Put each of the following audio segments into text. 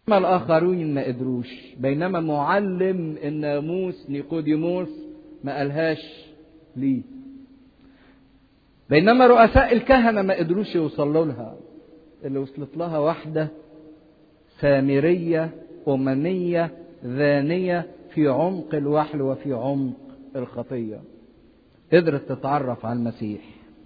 أما الآخرين ما قدروش بينما معلم الناموس نيقوديموس ما قالهاش ليه بينما رؤساء الكهنة ما قدروش يوصلوا لها اللي وصلت لها واحدة سامرية أممية ذانية في عمق الوحل وفي عمق الخطية قدرت تتعرف على المسيح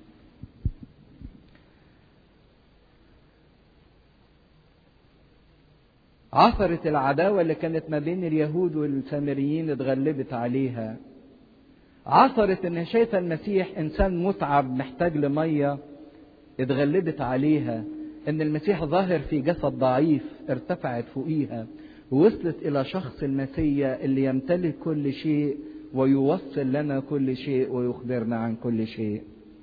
عثرت العداوة اللي كانت ما بين اليهود والسامريين اتغلبت عليها عثرت ان شايفة المسيح انسان متعب محتاج لمية اتغلبت عليها ان المسيح ظاهر في جسد ضعيف ارتفعت فوقيها ووصلت الى شخص المسيا اللي يمتلك كل شيء ويوصل لنا كل شيء ويخبرنا عن كل شيء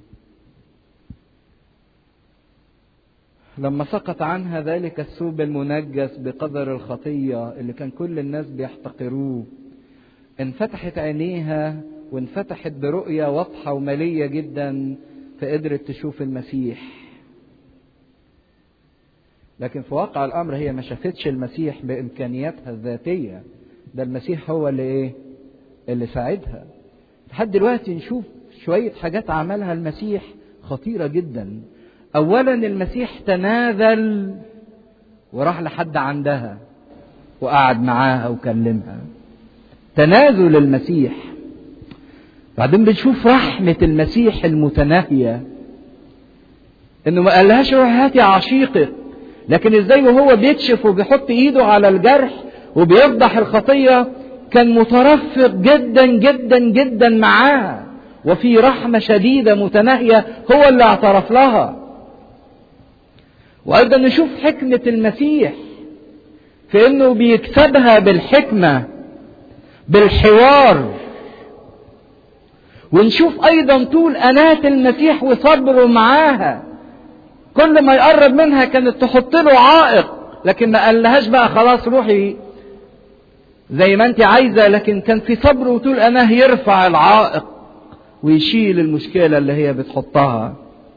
لما سقط عنها ذلك الثوب المنجس بقدر الخطية اللي كان كل الناس بيحتقروه انفتحت عينيها وانفتحت برؤية واضحة ومالية جدا فقدرت تشوف المسيح لكن في واقع الأمر هي ما شافتش المسيح بإمكانياتها الذاتية ده المسيح هو اللي إيه اللي ساعدها لحد دلوقتي نشوف شوية حاجات عملها المسيح خطيرة جدا أولا المسيح تنازل وراح لحد عندها وقعد معاها وكلمها تنازل المسيح بعدين بنشوف رحمة المسيح المتناهية انه ما قالهاش روح هاتي عشيقك لكن ازاي وهو بيكشف وبيحط ايده على الجرح وبيفضح الخطية كان مترفق جدا جدا جدا معاها وفي رحمة شديدة متناهية هو اللي اعترف لها وأيضا نشوف حكمة المسيح في انه بيكسبها بالحكمة بالحوار ونشوف ايضا طول انات المسيح وصبره معاها كل ما يقرب منها كانت تحط له عائق لكن ما قالهاش بقى خلاص روحي زي ما انت عايزه لكن كان في صبر وطول اناه يرفع العائق ويشيل المشكله اللي هي بتحطها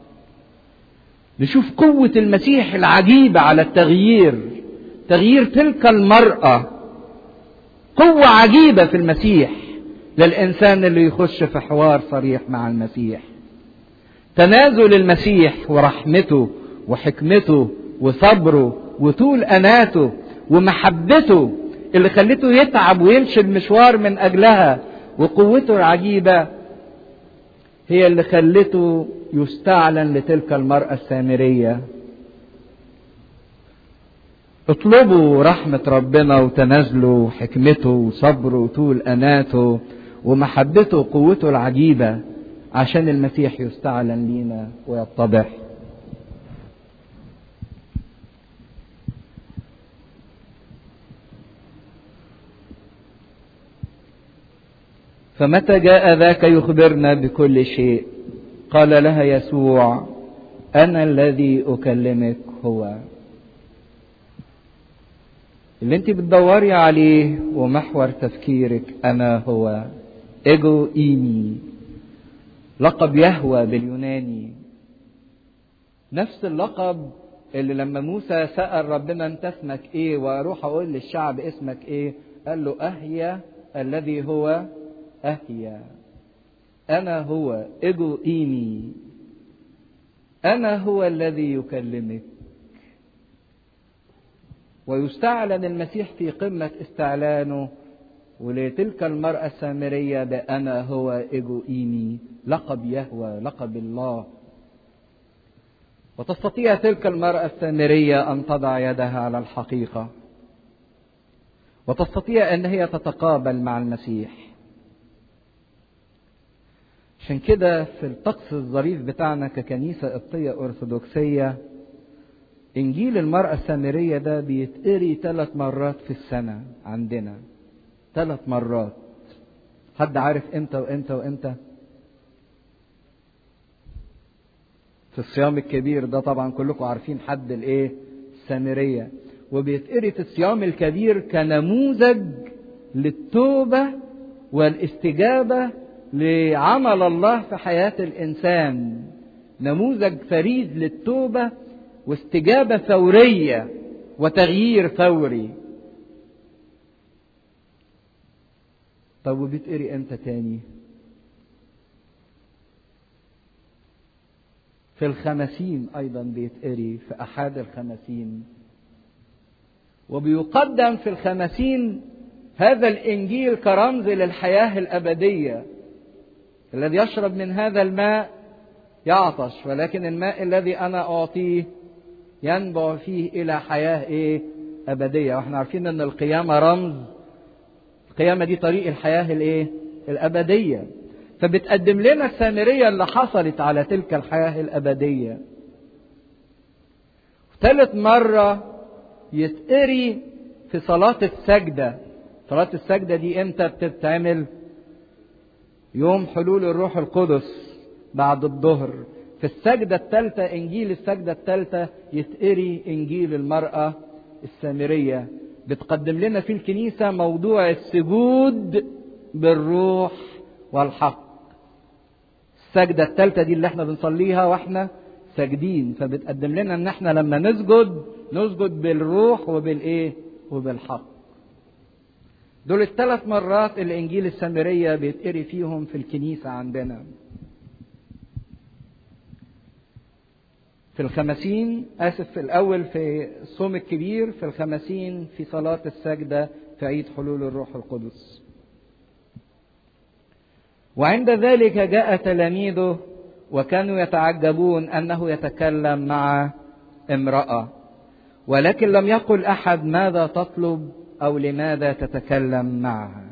نشوف قوه المسيح العجيبه على التغيير تغيير تلك المراه قوه عجيبه في المسيح للإنسان اللي يخش في حوار صريح مع المسيح تنازل المسيح ورحمته وحكمته وصبره وطول أناته ومحبته اللي خلته يتعب ويمشي المشوار من أجلها وقوته العجيبة هي اللي خلته يستعلن لتلك المرأة السامرية اطلبوا رحمة ربنا وتنازله وحكمته وصبره وطول أناته ومحبته وقوته العجيبة عشان المسيح يستعلن لينا ويتضح فمتى جاء ذاك يخبرنا بكل شيء قال لها يسوع أنا الذي أكلمك هو اللي انت بتدوري عليه ومحور تفكيرك أنا هو ايجو ايمي لقب يهوى باليوناني نفس اللقب اللي لما موسى سأل ربنا انت اسمك ايه واروح اقول للشعب اسمك ايه قال له اهيا الذي هو اهيا انا هو ايجو ايمي انا هو الذي يكلمك ويستعلن المسيح في قمة استعلانه ولتلك المرأة السامرية بأنا هو إيجو إيمي لقب يهوى لقب الله وتستطيع تلك المرأة السامرية أن تضع يدها على الحقيقة وتستطيع أن هي تتقابل مع المسيح عشان كده في الطقس الظريف بتاعنا ككنيسة قبطية أرثوذكسية إنجيل المرأة السامرية ده بيتقري ثلاث مرات في السنة عندنا ثلاث مرات حد عارف امتى وامتى وامتى في الصيام الكبير ده طبعا كلكم عارفين حد الايه السامرية وبيتقري في الصيام الكبير كنموذج للتوبة والاستجابة لعمل الله في حياة الإنسان نموذج فريد للتوبة واستجابة فورية وتغيير فوري طب وبيتقري امتى تاني في الخمسين ايضا بيتقري في احد الخمسين وبيقدم في الخمسين هذا الانجيل كرمز للحياه الابديه الذي يشرب من هذا الماء يعطش ولكن الماء الذي انا اعطيه ينبع فيه الى حياه ايه ابديه واحنا عارفين ان القيامه رمز القيامه دي طريق الحياه الايه الابديه فبتقدم لنا السامريه اللي حصلت على تلك الحياه الابديه ثالث مره يتقري في صلاه السجده صلاه السجده دي امتى بتتعمل يوم حلول الروح القدس بعد الظهر في السجدة الثالثة إنجيل السجدة الثالثة يتقري إنجيل المرأة السامرية بتقدم لنا في الكنيسة موضوع السجود بالروح والحق السجدة الثالثة دي اللي احنا بنصليها واحنا ساجدين فبتقدم لنا ان احنا لما نسجد نسجد بالروح وبالايه وبالحق دول الثلاث مرات اللي انجيل السامرية بيتقري فيهم في الكنيسة عندنا في الخمسين آسف في الأول في الصوم الكبير في الخمسين في صلاة السجدة في عيد حلول الروح القدس وعند ذلك جاء تلاميذه وكانوا يتعجبون أنه يتكلم مع امرأة ولكن لم يقل أحد ماذا تطلب أو لماذا تتكلم معها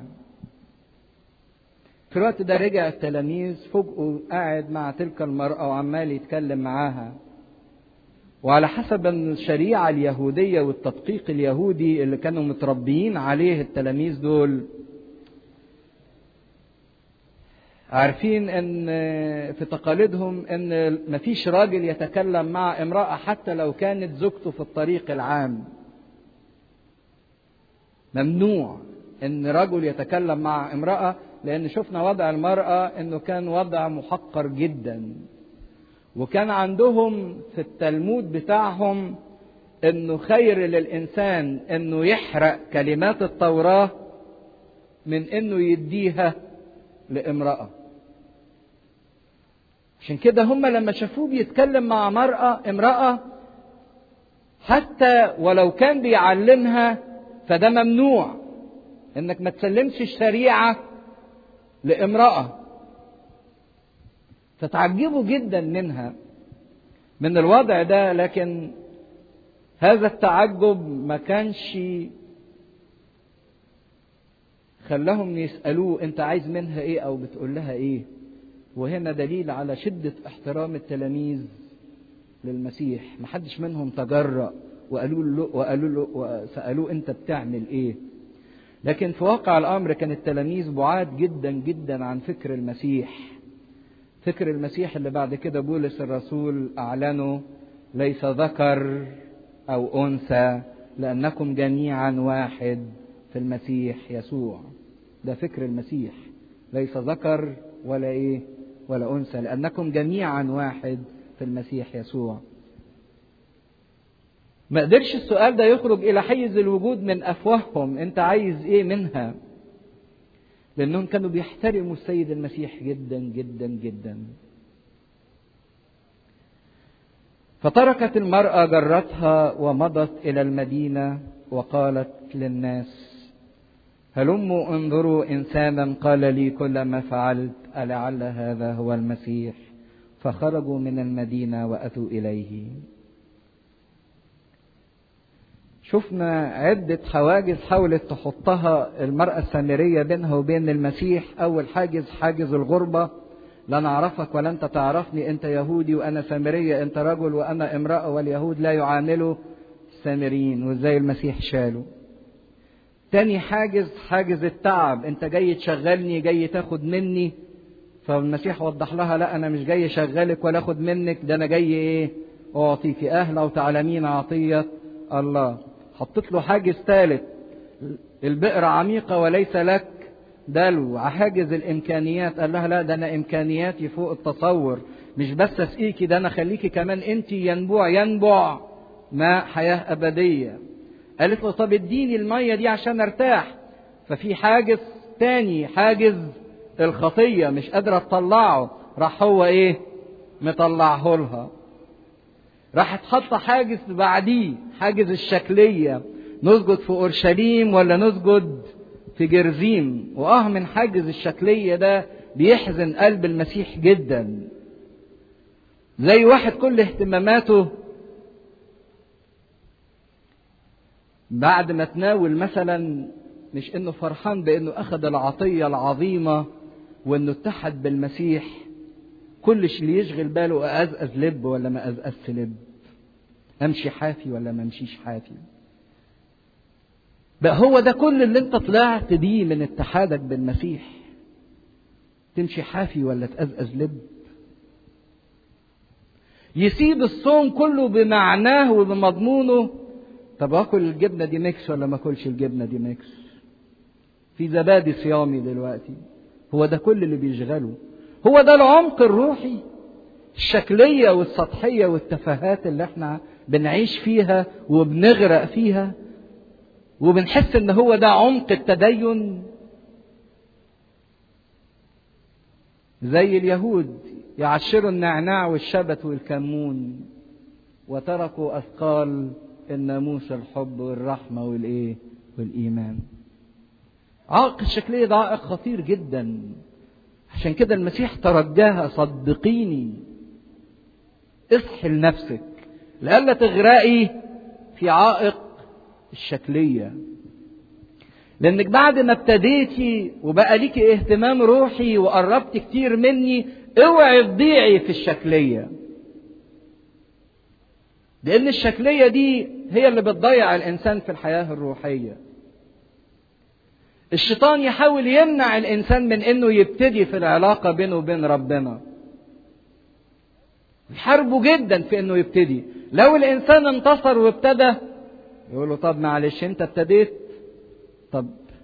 في الوقت ده رجع التلاميذ فوجئوا قاعد مع تلك المرأة وعمال يتكلم معاها وعلى حسب الشريعة اليهودية والتدقيق اليهودي اللي كانوا متربيين عليه التلاميذ دول عارفين ان في تقاليدهم ان مفيش راجل يتكلم مع امرأة حتى لو كانت زوجته في الطريق العام ممنوع ان رجل يتكلم مع امرأة لان شفنا وضع المرأة انه كان وضع محقر جدا وكان عندهم في التلمود بتاعهم انه خير للانسان انه يحرق كلمات التوراه من انه يديها لامراه عشان كده هم لما شافوه بيتكلم مع مرأة امرأة حتى ولو كان بيعلمها فده ممنوع انك ما تسلمش الشريعة لامرأة فتعجبوا جدا منها من الوضع ده لكن هذا التعجب ما كانش خلاهم يسألوه انت عايز منها ايه او بتقول لها ايه وهنا دليل على شدة احترام التلاميذ للمسيح محدش منهم تجرأ وقالوا له وقالوا له وسألوه انت بتعمل ايه لكن في واقع الامر كان التلاميذ بعاد جدا جدا عن فكر المسيح فكر المسيح اللي بعد كده بولس الرسول اعلنه ليس ذكر او انثى لانكم جميعا واحد في المسيح يسوع ده فكر المسيح ليس ذكر ولا ايه ولا انثى لانكم جميعا واحد في المسيح يسوع ما قدرش السؤال ده يخرج الى حيز الوجود من افواههم انت عايز ايه منها لانهم كانوا بيحترموا السيد المسيح جدا جدا جدا فتركت المراه جرتها ومضت الى المدينه وقالت للناس هلموا انظروا انسانا قال لي كل ما فعلت ألعل هذا هو المسيح فخرجوا من المدينه واتوا اليه شفنا عدة حواجز حاولت تحطها المرأة السامرية بينها وبين المسيح أول حاجز حاجز الغربة لا نعرفك ولا أنت تعرفني أنت يهودي وأنا سامرية أنت رجل وأنا امرأة واليهود لا يعاملوا السامريين وإزاي المسيح شاله تاني حاجز حاجز التعب أنت جاي تشغلني جاي تاخد مني فالمسيح وضح لها لا أنا مش جاي أشغلك ولا أخد منك ده أنا جاي إيه أعطيك أهلا وتعلمين عطية الله حطيت له حاجز ثالث البئر عميقة وليس لك دلو حاجز الإمكانيات قال لها لا ده أنا إمكانياتي فوق التصور مش بس أسقيكي ده أنا خليكي كمان أنت ينبوع ينبع ماء حياة أبدية قالت له طب اديني المية دي عشان ارتاح ففي حاجز تاني حاجز الخطية مش قادرة تطلعه راح هو ايه مطلعه لها راحت حاطة حاجز بعديه حاجز الشكلية نسجد في أورشليم ولا نسجد في جرزيم واه من حاجز الشكلية ده بيحزن قلب المسيح جدا زي واحد كل اهتماماته بعد ما تناول مثلا مش انه فرحان بانه اخذ العطيه العظيمه وانه اتحد بالمسيح كل اللي يشغل باله أزأز لب ولا ما أزأزش لب امشي حافي ولا ما امشيش حافي بقى هو ده كل اللي انت طلعت بيه من اتحادك بالمسيح تمشي حافي ولا تأزأز لب يسيب الصوم كله بمعناه وبمضمونه طب اكل الجبنه دي ميكس ولا ما اكلش الجبنه دي ميكس في زبادي صيامي دلوقتي هو ده كل اللي بيشغله هو ده العمق الروحي الشكليه والسطحيه والتفاهات اللي احنا بنعيش فيها وبنغرق فيها وبنحس ان هو ده عمق التدين زي اليهود يعشروا النعناع والشبت والكمون وتركوا اثقال الناموس الحب والرحمة والإيه؟ والإيمان. عائق الشكلية ده عائق خطير جدا. عشان كده المسيح ترجاها صدقيني اصحي لنفسك لئلا تغرقي في عائق الشكلية. لأنك بعد ما ابتديتي وبقى ليكي اهتمام روحي وقربت كتير مني اوعي تضيعي في الشكليه لأن الشكلية دي هي اللي بتضيع الإنسان في الحياة الروحية. الشيطان يحاول يمنع الإنسان من إنه يبتدي في العلاقة بينه وبين ربنا. يحاربه جدا في إنه يبتدي. لو الإنسان انتصر وابتدى يقول له طب معلش أنت ابتديت طب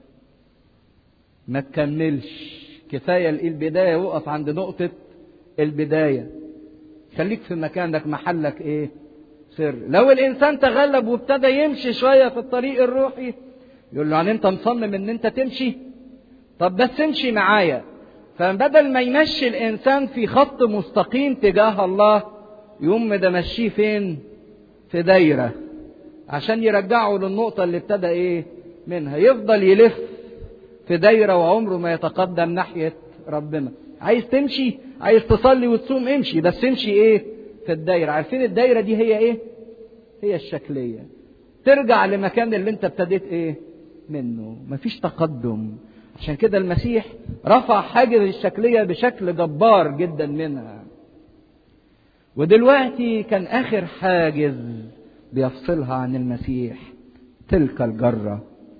ما تكملش كفاية البداية وقف عند نقطة البداية. خليك في مكانك محلك إيه؟ سر لو الانسان تغلب وابتدى يمشي شويه في الطريق الروحي يقول له يعني انت مصمم ان انت تمشي طب بس امشي معايا فبدل ما يمشي الانسان في خط مستقيم تجاه الله يقوم ده مشيه فين في دايره عشان يرجعه للنقطه اللي ابتدى ايه منها يفضل يلف في دايره وعمره ما يتقدم ناحيه ربنا عايز تمشي عايز تصلي وتصوم امشي بس امشي ايه في الدايرة عارفين الدايرة دي هي ايه هي الشكلية ترجع لمكان اللي انت ابتديت ايه منه مفيش تقدم عشان كده المسيح رفع حاجز الشكلية بشكل جبار جدا منها ودلوقتي كان اخر حاجز بيفصلها عن المسيح تلك الجرة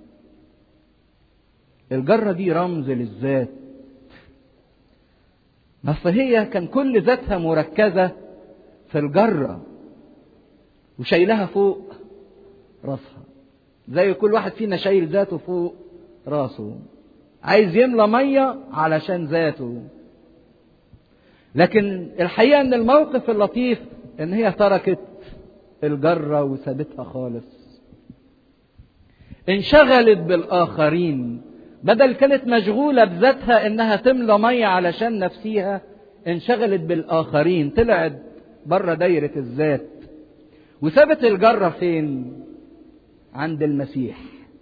الجرة دي رمز للذات بس هي كان كل ذاتها مركزة في الجرة وشايلها فوق راسها زي كل واحد فينا شايل ذاته فوق راسه عايز يملى مية علشان ذاته لكن الحقيقة ان الموقف اللطيف ان هي تركت الجرة وسابتها خالص انشغلت بالآخرين بدل كانت مشغولة بذاتها انها تملى مية علشان نفسيها انشغلت بالآخرين طلعت بره دايرة الذات وسابت الجرة فين؟ عند المسيح.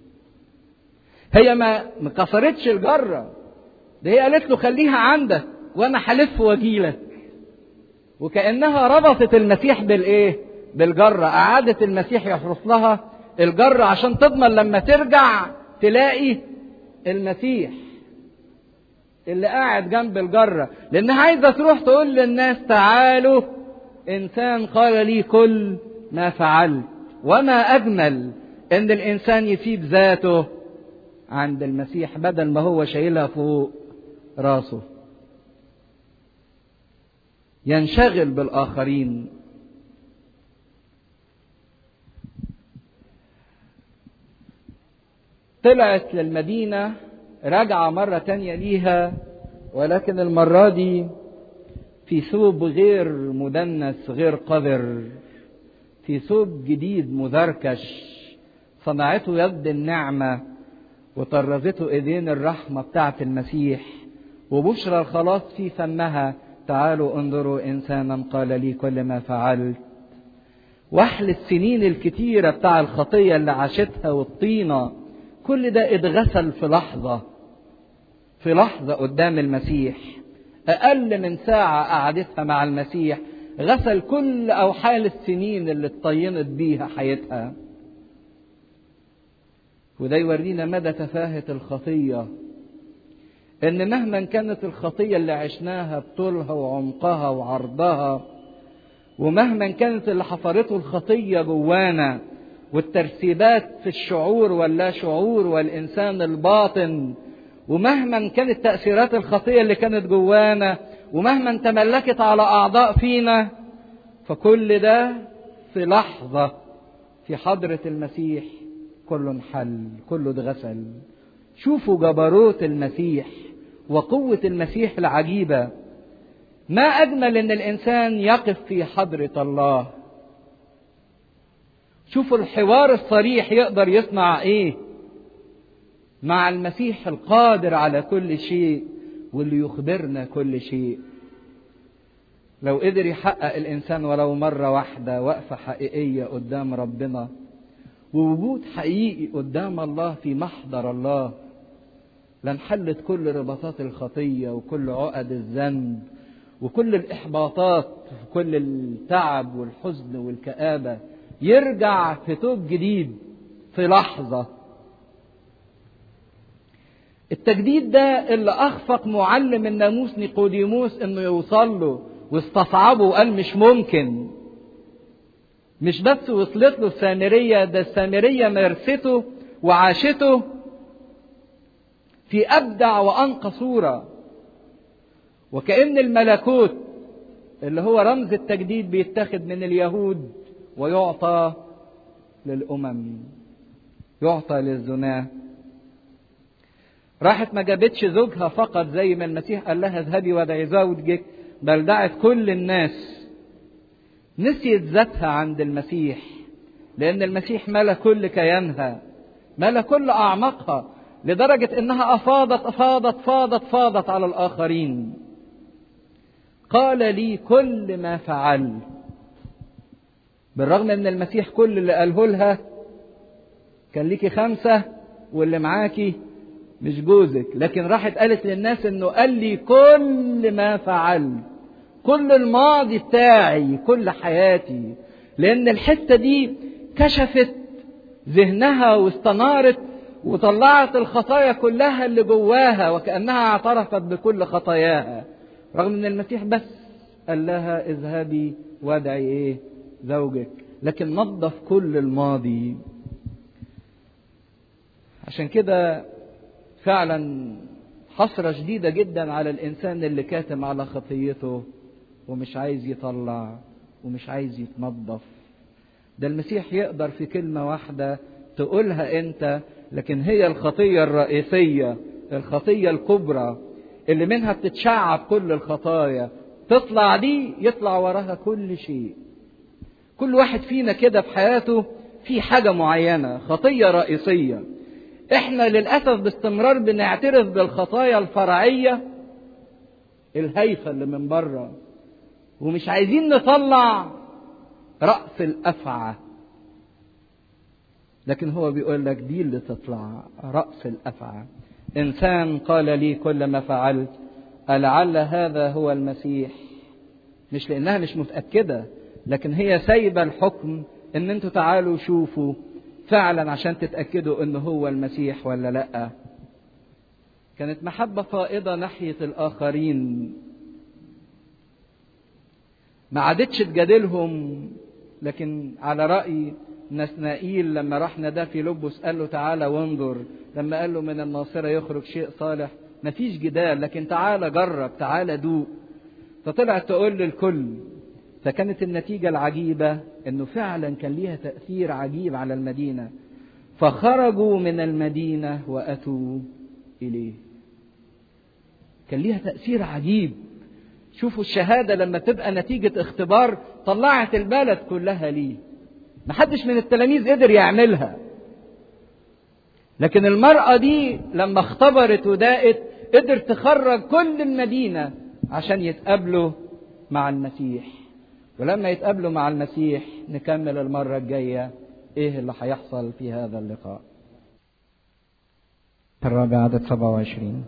هي ما ما كسرتش الجرة ده هي قالت له خليها عندك وانا هلف واجيلك. وكأنها ربطت المسيح بالايه؟ بالجرة، أعادت المسيح يحرس لها الجرة عشان تضمن لما ترجع تلاقي المسيح. اللي قاعد جنب الجرة لأنها عايزة تروح تقول للناس تعالوا إنسان قال لي كل ما فعلت وما أجمل إن الإنسان يسيب ذاته عند المسيح بدل ما هو شايلها فوق راسه ينشغل بالآخرين طلعت للمدينة راجعة مرة تانية ليها ولكن المرة دي في ثوب غير مدنس غير قذر في ثوب جديد مزركش صنعته يد النعمة وطرزته ايدين الرحمة بتاعة المسيح وبشرى الخلاص في فمها تعالوا انظروا انسانا قال لي كل ما فعلت وحل السنين الكتيرة بتاع الخطية اللي عاشتها والطينة كل ده اتغسل في لحظة في لحظة قدام المسيح أقل من ساعة قعدتها مع المسيح غسل كل أوحال السنين اللي اتطينت بيها حياتها وده يورينا مدى تفاهة الخطية إن مهما كانت الخطية اللي عشناها بطولها وعمقها وعرضها ومهما كانت اللي حفرته الخطية جوانا والترسيبات في الشعور واللا شعور والإنسان الباطن ومهما كانت تأثيرات الخطية اللي كانت جوانا ومهما تملكت على أعضاء فينا فكل ده في لحظة في حضرة المسيح كله انحل كله اتغسل شوفوا جبروت المسيح وقوة المسيح العجيبة ما أجمل إن الإنسان يقف في حضرة الله شوفوا الحوار الصريح يقدر يصنع إيه مع المسيح القادر على كل شيء واللي يخبرنا كل شيء لو قدر يحقق الإنسان ولو مرة واحدة وقفة حقيقية قدام ربنا ووجود حقيقي قدام الله في محضر الله لانحلت كل رباطات الخطية وكل عقد الذنب وكل الإحباطات وكل التعب والحزن والكآبة يرجع في توب جديد في لحظة التجديد ده اللي أخفق معلم الناموس نيقوديموس إنه يوصل له واستصعبه وقال مش ممكن مش بس وصلت له السامرية ده السامرية مارسته وعاشته في أبدع وأنقى صورة وكأن الملكوت اللي هو رمز التجديد بيتاخد من اليهود ويعطى للأمم يعطى للزناه راحت ما جابتش زوجها فقط زي ما المسيح قال لها اذهبي ودعي زوجك بل دعت كل الناس نسيت ذاتها عند المسيح لأن المسيح ملا كل كيانها ملا كل أعماقها لدرجة إنها أفاضت أفاضت فاضت فاضت على الآخرين قال لي كل ما فعلت بالرغم ان المسيح كل اللي قاله لها كان ليكي خمسة واللي معاكي مش جوزك لكن راحت قالت للناس انه قال لي كل ما فعلت كل الماضي بتاعي كل حياتي لان الحتة دي كشفت ذهنها واستنارت وطلعت الخطايا كلها اللي جواها وكأنها اعترفت بكل خطاياها رغم ان المسيح بس قال لها اذهبي وادعي ايه زوجك لكن نظف كل الماضي عشان كده فعلا حسرة شديدة جدا على الإنسان اللي كاتم على خطيته ومش عايز يطلع ومش عايز يتنظف ده المسيح يقدر في كلمة واحدة تقولها أنت لكن هي الخطية الرئيسية الخطية الكبرى اللي منها بتتشعب كل الخطايا تطلع دي يطلع وراها كل شيء كل واحد فينا كده في حياته في حاجة معينة خطية رئيسية احنا للأسف باستمرار بنعترف بالخطايا الفرعية الهيفة اللي من بره ومش عايزين نطلع رأس الأفعى لكن هو بيقول لك دي اللي تطلع رأس الأفعى إنسان قال لي كل ما فعلت ألعل هذا هو المسيح مش لأنها مش متأكدة لكن هي سايبة الحكم إن أنتوا تعالوا شوفوا فعلا عشان تتأكدوا إن هو المسيح ولا لأ كانت محبة فائضة ناحية الآخرين ما عادتش تجادلهم لكن على رأي نسنائيل لما راح ناداه في لبس قال له تعالى وانظر لما قال له من الناصرة يخرج شيء صالح مفيش جدال لكن تعالى جرب تعالى دوق فطلعت تقول للكل فكانت النتيجة العجيبة انه فعلا كان ليها تأثير عجيب على المدينة فخرجوا من المدينة وأتوا إليه كان ليها تأثير عجيب شوفوا الشهادة لما تبقى نتيجة اختبار طلعت البلد كلها ليه محدش من التلاميذ قدر يعملها لكن المرأة دي لما اختبرت وداقت قدرت تخرج كل المدينة عشان يتقابلوا مع المسيح ولما يتقابلوا مع المسيح نكمل المرة الجاية ايه اللي هيحصل في هذا اللقاء الرابع عدد 27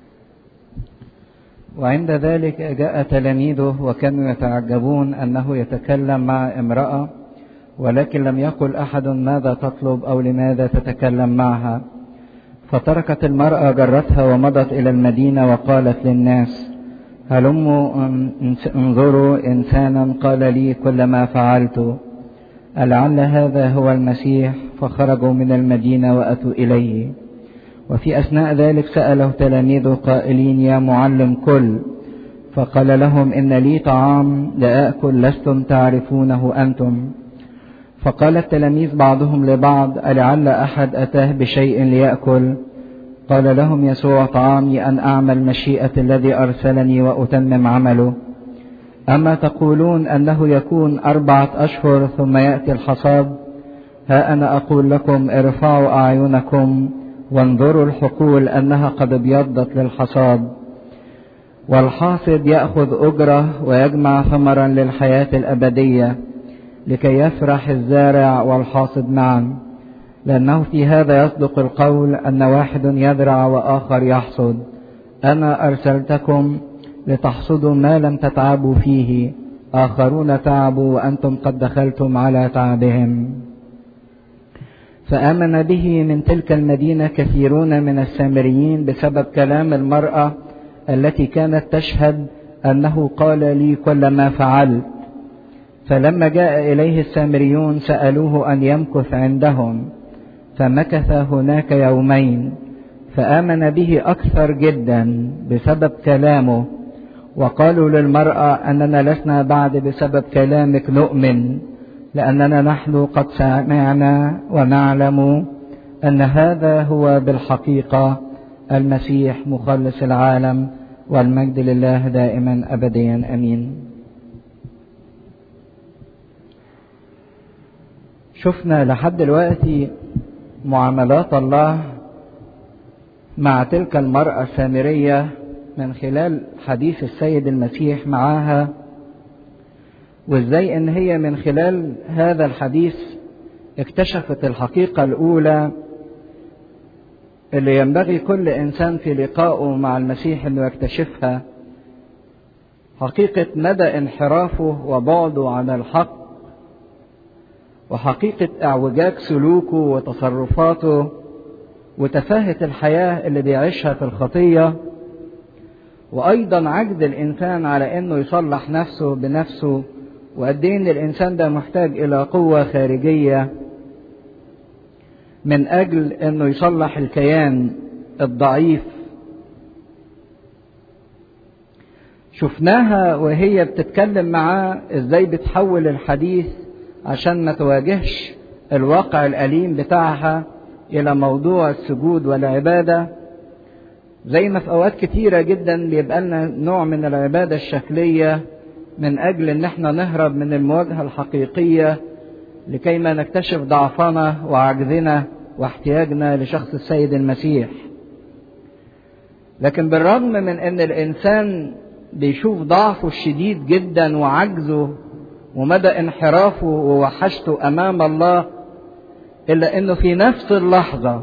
وعند ذلك جاء تلاميذه وكانوا يتعجبون انه يتكلم مع امراه ولكن لم يقل احد ماذا تطلب او لماذا تتكلم معها فتركت المراه جرتها ومضت الى المدينه وقالت للناس هلموا انظروا انسانا قال لي كل ما فعلت ألعل هذا هو المسيح فخرجوا من المدينه واتوا اليه وفي أثناء ذلك سأله تلاميذه قائلين يا معلم كل فقال لهم إن لي طعام لآكل لستم تعرفونه أنتم فقال التلاميذ بعضهم لبعض ألعل أحد أتاه بشيء ليأكل قال لهم يسوع طعامي أن أعمل مشيئة الذي أرسلني وأتمم عمله أما تقولون أنه يكون أربعة أشهر ثم يأتي الحصاد ها أنا أقول لكم ارفعوا أعينكم وانظروا الحقول انها قد ابيضت للحصاد والحاصد ياخذ اجره ويجمع ثمرا للحياه الابديه لكي يفرح الزارع والحاصد معا لانه في هذا يصدق القول ان واحد يزرع واخر يحصد انا ارسلتكم لتحصدوا ما لم تتعبوا فيه اخرون تعبوا وانتم قد دخلتم على تعبهم فآمن به من تلك المدينة كثيرون من السامريين بسبب كلام المرأة التي كانت تشهد أنه قال لي كل ما فعلت فلما جاء إليه السامريون سألوه أن يمكث عندهم فمكث هناك يومين فآمن به أكثر جدا بسبب كلامه وقالوا للمرأة أننا لسنا بعد بسبب كلامك نؤمن لأننا نحن قد سمعنا ونعلم أن هذا هو بالحقيقة المسيح مخلص العالم والمجد لله دائما أبديا أمين شفنا لحد دلوقتي معاملات الله مع تلك المرأة السامرية من خلال حديث السيد المسيح معاها وازاي ان هي من خلال هذا الحديث اكتشفت الحقيقة الاولى اللي ينبغي كل انسان في لقائه مع المسيح انه يكتشفها حقيقة مدى انحرافه وبعده عن الحق وحقيقة اعوجاج سلوكه وتصرفاته وتفاهة الحياة اللي بيعيشها في الخطية وأيضا عجز الإنسان على إنه يصلح نفسه بنفسه وقد إيه إن الإنسان ده محتاج إلى قوة خارجية من أجل إنه يصلح الكيان الضعيف شفناها وهي بتتكلم معاه ازاي بتحول الحديث عشان ما تواجهش الواقع الأليم بتاعها إلى موضوع السجود والعبادة زي ما في أوقات كتيرة جدا بيبقى لنا نوع من العبادة الشكلية من أجل إن احنا نهرب من المواجهة الحقيقية لكي ما نكتشف ضعفنا وعجزنا واحتياجنا لشخص السيد المسيح لكن بالرغم من ان الانسان بيشوف ضعفه الشديد جدا وعجزه ومدى انحرافه ووحشته امام الله الا انه في نفس اللحظه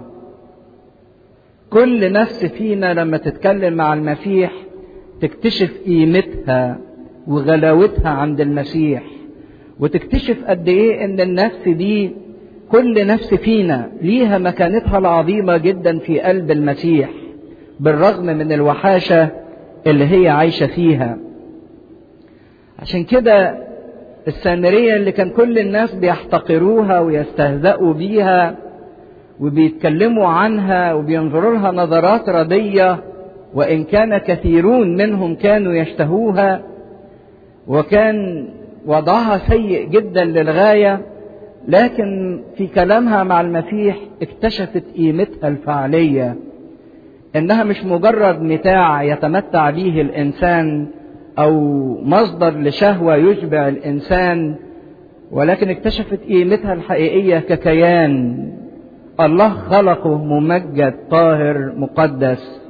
كل نفس فينا لما تتكلم مع المسيح تكتشف قيمتها وغلاوتها عند المسيح وتكتشف قد ايه ان النفس دي كل نفس فينا ليها مكانتها العظيمه جدا في قلب المسيح بالرغم من الوحاشه اللي هي عايشه فيها عشان كده السامريه اللي كان كل الناس بيحتقروها ويستهزئوا بيها وبيتكلموا عنها وبينظروا لها نظرات رديه وان كان كثيرون منهم كانوا يشتهوها وكان وضعها سيء جدا للغايه لكن في كلامها مع المسيح اكتشفت قيمتها الفعليه انها مش مجرد متاع يتمتع به الانسان او مصدر لشهوه يشبع الانسان ولكن اكتشفت قيمتها الحقيقيه ككيان الله خلقه ممجد طاهر مقدس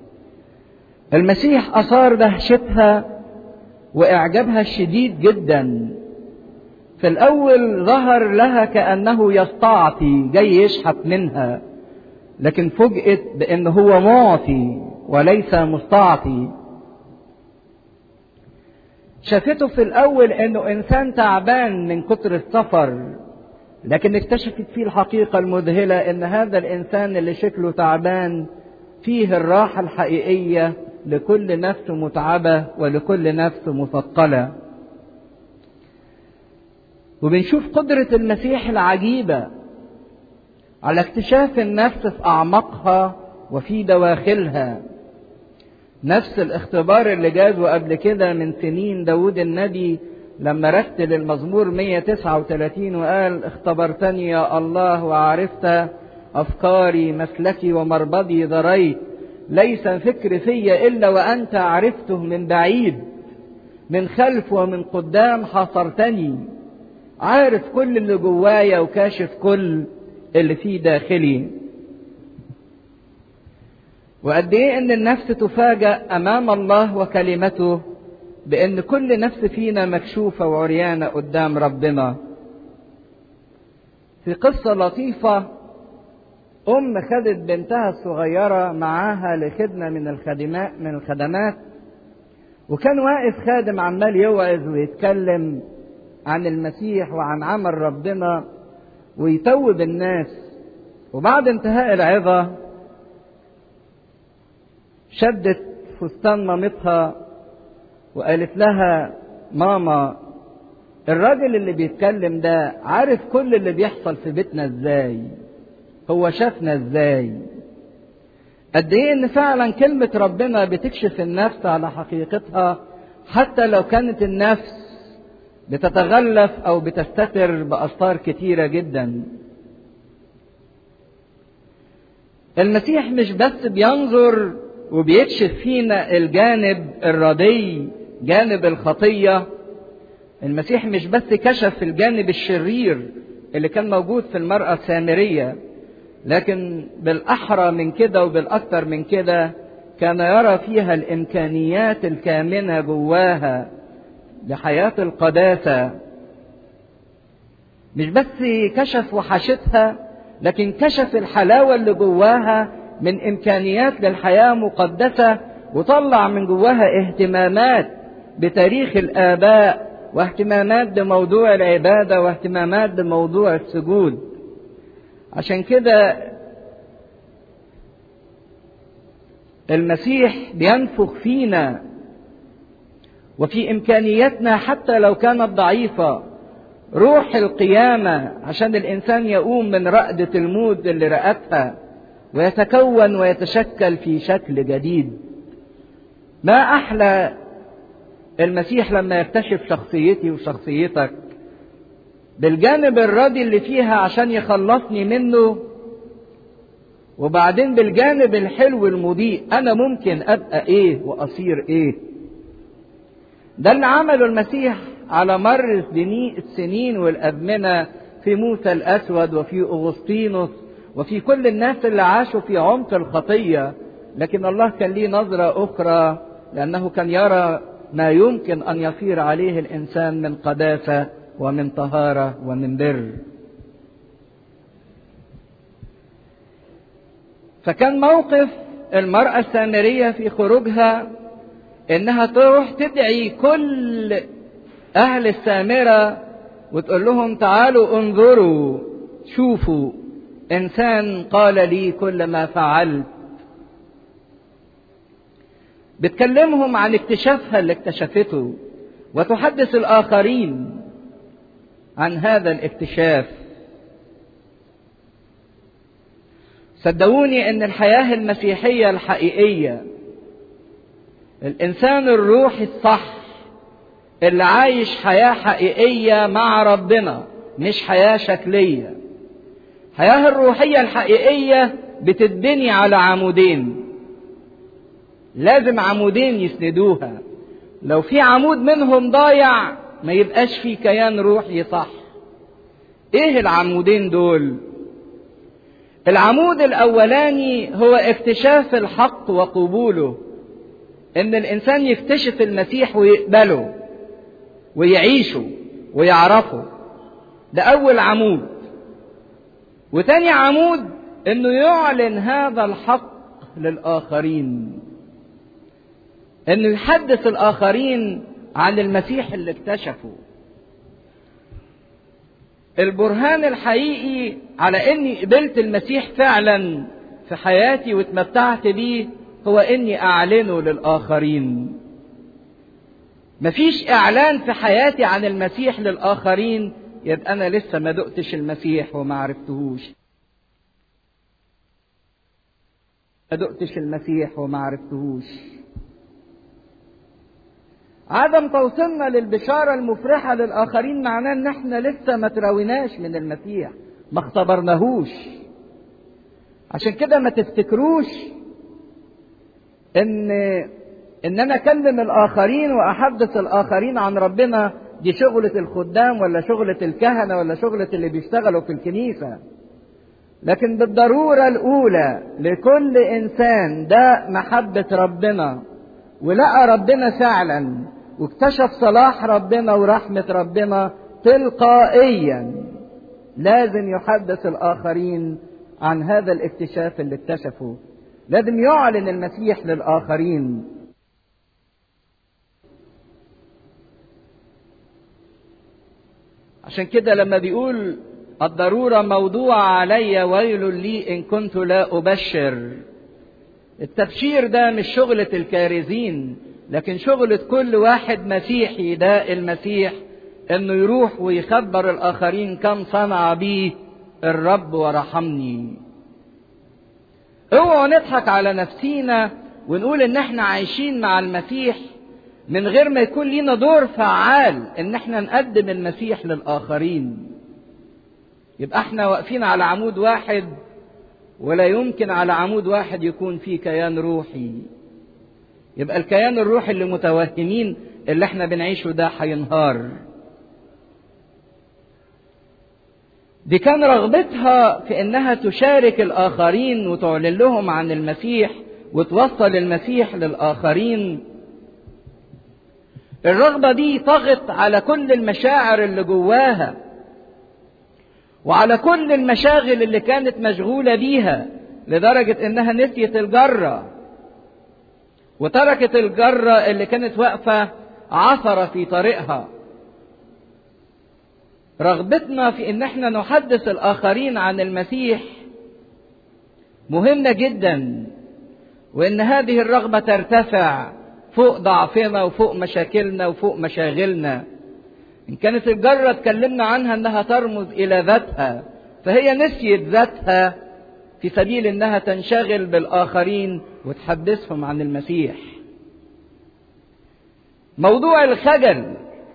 المسيح اثار دهشتها واعجابها الشديد جدا في الاول ظهر لها كانه يستعطي جاي يشحت منها لكن فوجئت بان هو معطي وليس مستعطي شافته في الاول انه انسان تعبان من كتر السفر لكن اكتشفت فيه الحقيقة المذهلة ان هذا الانسان اللي شكله تعبان فيه الراحة الحقيقية لكل نفس متعبة ولكل نفس مثقلة وبنشوف قدرة المسيح العجيبة على اكتشاف النفس في أعماقها وفي دواخلها نفس الاختبار اللي جازه قبل كده من سنين داود النبي لما رتل المزمور 139 وقال اختبرتني يا الله وعرفت أفكاري مسلكي ومربضي ذريت ليس فكر في إلا وأنت عرفته من بعيد من خلف ومن قدام حاصرتني عارف كل اللي جوايا وكاشف كل اللي في داخلي وقد ايه ان النفس تفاجأ امام الله وكلمته بان كل نفس فينا مكشوفة وعريانة قدام ربنا في قصة لطيفة ام خدت بنتها الصغيرة معاها لخدمة من الخدمات من الخدمات وكان واقف خادم عمال يوعظ ويتكلم عن المسيح وعن عمل ربنا ويتوب الناس وبعد انتهاء العظة شدت فستان مامتها وقالت لها ماما الراجل اللي بيتكلم ده عارف كل اللي بيحصل في بيتنا ازاي هو شافنا ازاي قد ايه ان فعلا كلمة ربنا بتكشف النفس على حقيقتها حتى لو كانت النفس بتتغلف او بتستتر باستار كتيرة جدا المسيح مش بس بينظر وبيكشف فينا الجانب الردي جانب الخطية المسيح مش بس كشف الجانب الشرير اللي كان موجود في المرأة السامرية لكن بالأحرى من كده وبالأكثر من كده كان يرى فيها الإمكانيات الكامنة جواها لحياة القداسة مش بس كشف وحشتها لكن كشف الحلاوة اللي جواها من إمكانيات للحياة مقدسة وطلع من جواها اهتمامات بتاريخ الآباء واهتمامات بموضوع العبادة واهتمامات بموضوع السجود عشان كده المسيح بينفخ فينا وفي إمكانياتنا حتى لو كانت ضعيفة روح القيامة عشان الإنسان يقوم من رقدة الموت اللي رقتها ويتكون ويتشكل في شكل جديد ما أحلى المسيح لما يكتشف شخصيتي وشخصيتك بالجانب الراضي اللي فيها عشان يخلصني منه وبعدين بالجانب الحلو المضيء انا ممكن ابقى ايه واصير ايه ده اللي عمله المسيح على مر السنين والازمنه في موسى الاسود وفي اغسطينوس وفي كل الناس اللي عاشوا في عمق الخطيه لكن الله كان ليه نظره اخرى لانه كان يرى ما يمكن ان يصير عليه الانسان من قداسه ومن طهاره ومن بر فكان موقف المراه السامريه في خروجها انها تروح تدعي كل اهل السامره وتقول لهم تعالوا انظروا شوفوا انسان قال لي كل ما فعلت بتكلمهم عن اكتشافها اللي اكتشفته وتحدث الاخرين عن هذا الاكتشاف صدقوني ان الحياه المسيحيه الحقيقيه الانسان الروحي الصح اللي عايش حياه حقيقيه مع ربنا مش حياه شكليه الحياه الروحيه الحقيقيه بتتبني على عمودين لازم عمودين يسندوها لو في عمود منهم ضايع ما يبقاش في كيان روحي صح ايه العمودين دول العمود الاولاني هو اكتشاف الحق وقبوله ان الانسان يكتشف المسيح ويقبله ويعيشه ويعرفه ده اول عمود وتاني عمود انه يعلن هذا الحق للاخرين انه يحدث الاخرين عن المسيح اللي اكتشفه البرهان الحقيقي على اني قبلت المسيح فعلا في حياتي واتمتعت بيه هو اني اعلنه للاخرين مفيش اعلان في حياتي عن المسيح للاخرين يبقى انا لسه ما دقتش المسيح وما عرفتهوش ما دقتش المسيح وما عرفتهوش عدم توصيلنا للبشارة المفرحة للآخرين معناه إن إحنا لسه ما تراويناش من المسيح ما اختبرناهوش عشان كده ما تفتكروش إن إن أنا أكلم الآخرين وأحدث الآخرين عن ربنا دي شغلة الخدام ولا شغلة الكهنة ولا شغلة اللي بيشتغلوا في الكنيسة لكن بالضرورة الأولى لكل إنسان ده محبة ربنا ولقى ربنا فعلا واكتشف صلاح ربنا ورحمة ربنا تلقائيا لازم يحدث الآخرين عن هذا الاكتشاف اللي اكتشفه لازم يعلن المسيح للآخرين عشان كده لما بيقول الضرورة موضوع علي ويل لي إن كنت لا أبشر التبشير ده مش شغلة الكارزين لكن شغلة كل واحد مسيحي ده المسيح انه يروح ويخبر الاخرين كم صنع بيه الرب ورحمني اوعوا نضحك على نفسينا ونقول ان احنا عايشين مع المسيح من غير ما يكون لينا دور فعال ان احنا نقدم المسيح للاخرين يبقى احنا واقفين على عمود واحد ولا يمكن على عمود واحد يكون فيه كيان روحي يبقى الكيان الروحي اللي متوهمين اللي احنا بنعيشه ده هينهار دي كان رغبتها في انها تشارك الاخرين وتعلن لهم عن المسيح وتوصل المسيح للاخرين الرغبه دي طغت على كل المشاعر اللي جواها وعلى كل المشاغل اللي كانت مشغوله بيها لدرجه انها نسيت الجره وتركت الجره اللي كانت واقفه عثره في طريقها رغبتنا في ان احنا نحدث الاخرين عن المسيح مهمه جدا وان هذه الرغبه ترتفع فوق ضعفنا وفوق مشاكلنا وفوق مشاغلنا ان كانت الجره اتكلمنا عنها انها ترمز الى ذاتها فهي نسيت ذاتها في سبيل انها تنشغل بالاخرين وتحدثهم عن المسيح موضوع الخجل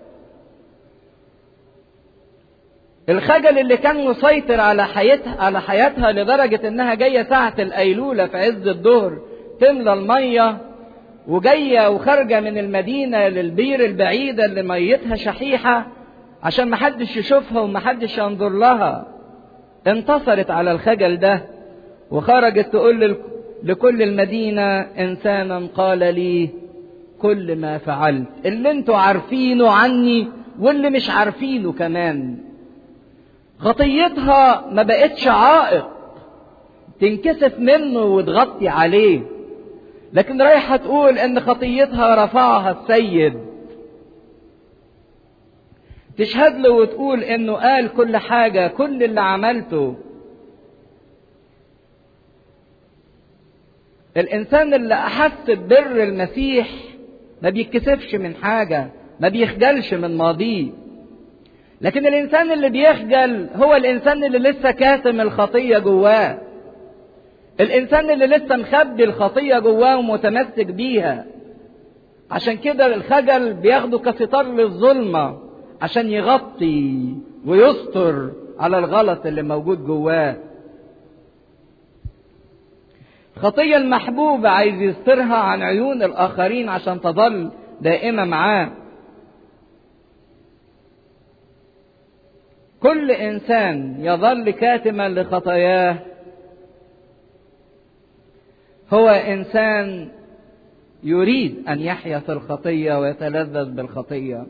الخجل اللي كان مسيطر على حياتها على حياتها لدرجة إنها جاية ساعة الأيلولة في عز الظهر تملى المية وجاية وخارجة من المدينة للبير البعيدة اللي ميتها شحيحة عشان محدش يشوفها ومحدش ينظر لها انتصرت على الخجل ده وخرجت تقول لكل المدينة إنسانا قال لي كل ما فعلت اللي انتوا عارفينه عني واللي مش عارفينه كمان خطيتها ما بقتش عائق تنكسف منه وتغطي عليه لكن رايحة تقول ان خطيتها رفعها السيد تشهد له وتقول انه قال كل حاجة كل اللي عملته الانسان اللي احس ببر المسيح ما بيتكسفش من حاجة ما بيخجلش من ماضيه لكن الانسان اللي بيخجل هو الانسان اللي لسه كاتم الخطيه جواه الانسان اللي لسه مخبي الخطيه جواه ومتمسك بيها عشان كده الخجل بياخده كستار للظلمه عشان يغطي ويستر على الغلط اللي موجود جواه الخطيه المحبوبه عايز يسترها عن عيون الاخرين عشان تظل دائمه معاه كل انسان يظل كاتما لخطاياه هو انسان يريد ان يحيا في الخطيه ويتلذذ بالخطيه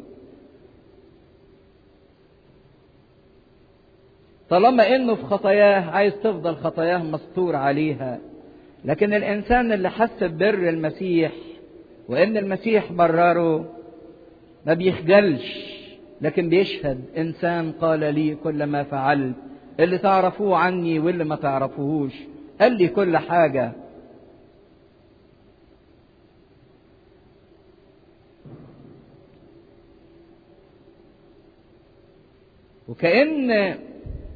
طالما انه في خطاياه عايز تفضل خطاياه مستور عليها لكن الانسان اللي حس ببر المسيح وان المسيح برره ما بيخجلش لكن بيشهد انسان قال لي كل ما فعلت اللي تعرفوه عني واللي ما تعرفوهوش قال لي كل حاجه وكأن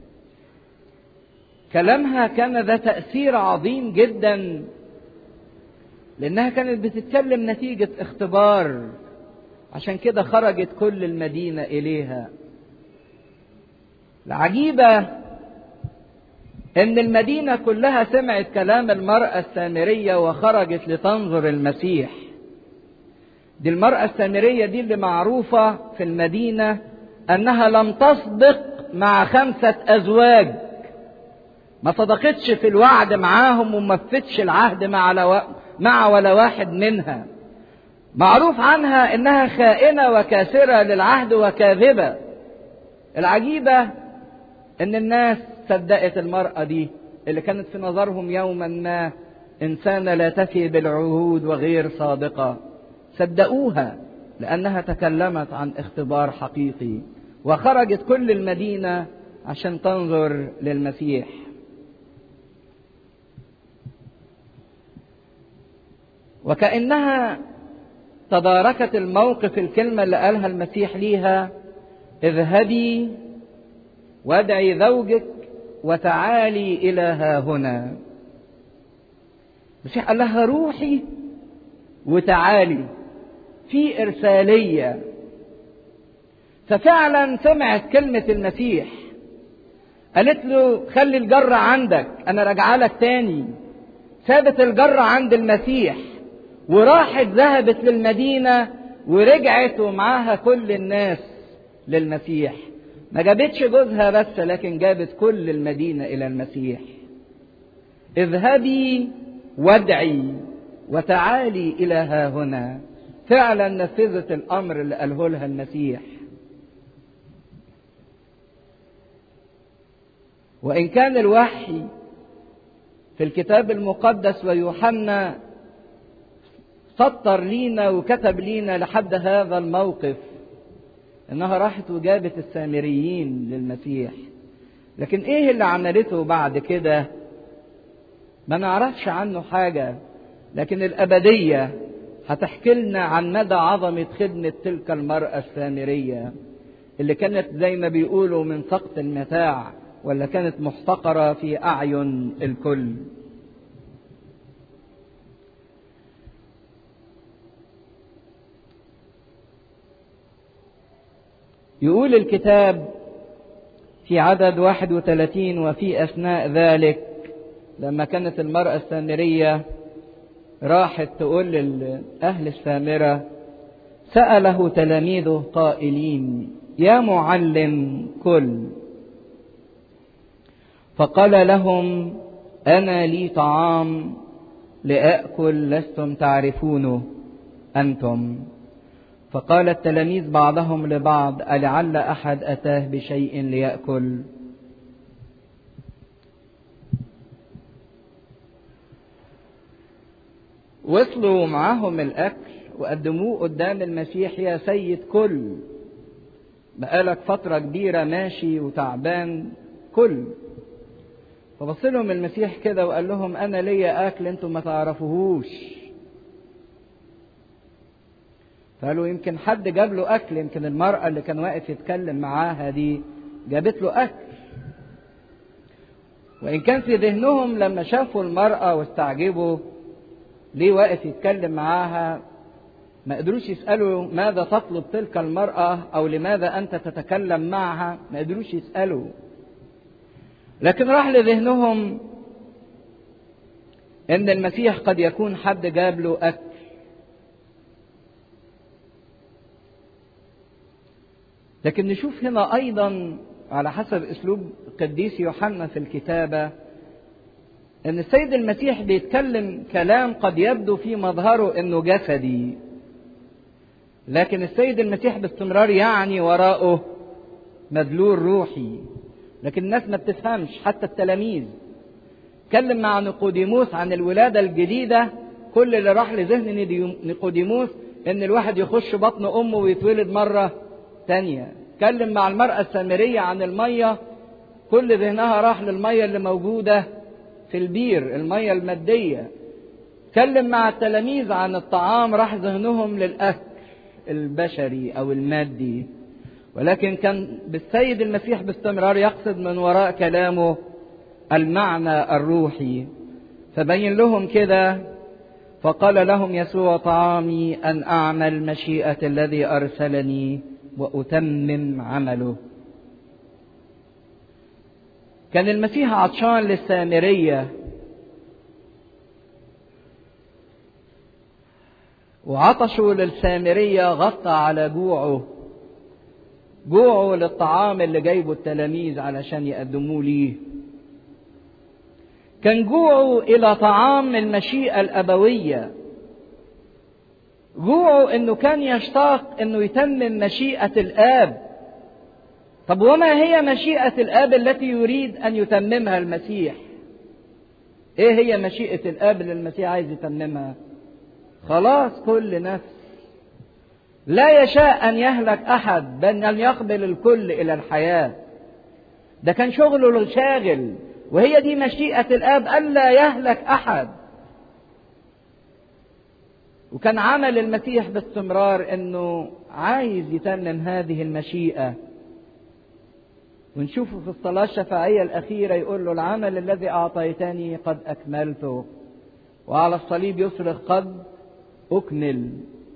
كلامها كان ذا تأثير عظيم جدا لأنها كانت بتتكلم نتيجة اختبار عشان كده خرجت كل المدينة إليها العجيبة إن المدينة كلها سمعت كلام المرأة السامرية وخرجت لتنظر المسيح دي المرأة السامرية دي اللي معروفة في المدينة أنها لم تصدق مع خمسة أزواج ما صدقتش في الوعد معاهم وما فتش العهد مع لو... مع ولا واحد منها معروف عنها انها خائنه وكاسره للعهد وكاذبه العجيبه ان الناس صدقت المراه دي اللي كانت في نظرهم يوما ما انسانه لا تفي بالعهود وغير صادقه صدقوها لانها تكلمت عن اختبار حقيقي وخرجت كل المدينه عشان تنظر للمسيح وكأنها تداركت الموقف الكلمة اللي قالها المسيح ليها اذهبي وادعي زوجك وتعالي إلى ها هنا المسيح قال لها روحي وتعالي في إرسالية ففعلا سمعت كلمة المسيح قالت له خلي الجرة عندك أنا راجعة لك تاني سابت الجرة عند المسيح وراحت ذهبت للمدينة ورجعت ومعاها كل الناس للمسيح ما جابتش جوزها بس لكن جابت كل المدينة إلى المسيح اذهبي وادعي وتعالي إلى ها هنا فعلا نفذت الأمر اللي قاله لها المسيح وإن كان الوحي في الكتاب المقدس ويوحنا سطر لينا وكتب لينا لحد هذا الموقف انها راحت وجابت السامريين للمسيح لكن ايه اللي عملته بعد كده ما نعرفش عنه حاجه لكن الابديه هتحكي لنا عن مدى عظمه خدمه تلك المراه السامريه اللي كانت زي ما بيقولوا من سقط المتاع ولا كانت محتقره في اعين الكل يقول الكتاب في عدد 31 وفي أثناء ذلك لما كانت المرأة السامرية راحت تقول لأهل السامرة سأله تلاميذه قائلين يا معلم كل فقال لهم أنا لي طعام لآكل لستم تعرفونه أنتم فقال التلاميذ بعضهم لبعض ألعل أحد أتاه بشيء ليأكل وصلوا معاهم الأكل وقدموه قدام المسيح يا سيد كل بقالك فترة كبيرة ماشي وتعبان كل فبص لهم المسيح كده وقال لهم أنا ليا أكل أنتم ما تعرفوهوش فقالوا يمكن حد جاب له اكل يمكن المراه اللي كان واقف يتكلم معاها دي جابت له اكل وان كان في ذهنهم لما شافوا المراه واستعجبوا ليه واقف يتكلم معاها ما قدروش يسالوا ماذا تطلب تلك المراه او لماذا انت تتكلم معها ما قدروش يسالوا لكن راح لذهنهم ان المسيح قد يكون حد جاب له اكل لكن نشوف هنا ايضا على حسب اسلوب قديس يوحنا في الكتابه ان السيد المسيح بيتكلم كلام قد يبدو في مظهره انه جسدي لكن السيد المسيح باستمرار يعني وراءه مدلول روحي لكن الناس ما بتفهمش حتى التلاميذ اتكلم مع نيقوديموس عن الولادة الجديدة كل اللي راح لذهن نيقوديموس ان الواحد يخش بطن امه ويتولد مرة تانية اتكلم مع المرأة السامرية عن المية كل ذهنها راح للمية اللي موجودة في البير المية المادية اتكلم مع التلاميذ عن الطعام راح ذهنهم للأكل البشري أو المادي ولكن كان بالسيد المسيح باستمرار يقصد من وراء كلامه المعنى الروحي فبين لهم كده فقال لهم يسوع طعامي أن أعمل مشيئة الذي أرسلني وأتمم عمله كان المسيح عطشان للسامرية وعطشه للسامرية غطى على جوعه جوعه للطعام اللي جايبه التلاميذ علشان يقدموه ليه كان جوعه إلى طعام المشيئة الأبوية جوعه إنه كان يشتاق إنه يتمم مشيئة الآب طب وما هي مشيئة الآب التي يريد أن يتممها المسيح؟ إيه هي مشيئة الآب اللي المسيح عايز يتممها؟ خلاص كل نفس لا يشاء أن يهلك أحد بل أن يقبل الكل إلى الحياة ده كان شغله الشاغل وهي دي مشيئة الآب ألا يهلك أحد وكان عمل المسيح باستمرار أنه عايز يتمم هذه المشيئة ونشوفه في الصلاة الشفاعية الأخيرة يقول له العمل الذي أعطيتني قد أكملته وعلى الصليب يصرخ قد أكمل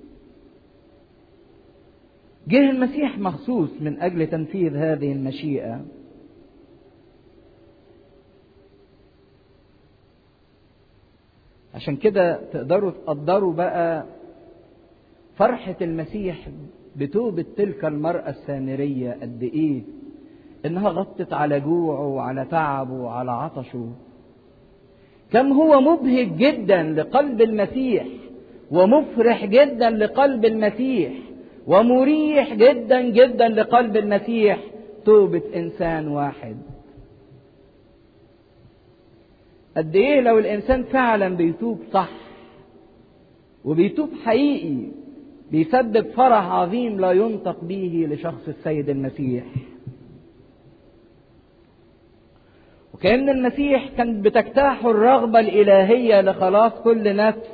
جه المسيح مخصوص من أجل تنفيذ هذه المشيئة عشان كده تقدروا تقدروا بقى فرحة المسيح بتوبة تلك المرأة السامرية قد إيه إنها غطت على جوعه وعلى تعبه وعلى عطشه كم هو مبهج جدا لقلب المسيح ومفرح جدا لقلب المسيح ومريح جدا جدا لقلب المسيح توبة إنسان واحد قد إيه لو الإنسان فعلا بيتوب صح وبيتوب حقيقي بيسبب فرح عظيم لا ينطق به لشخص السيد المسيح وكأن المسيح كان بتجتاحه الرغبة الإلهية لخلاص كل نفس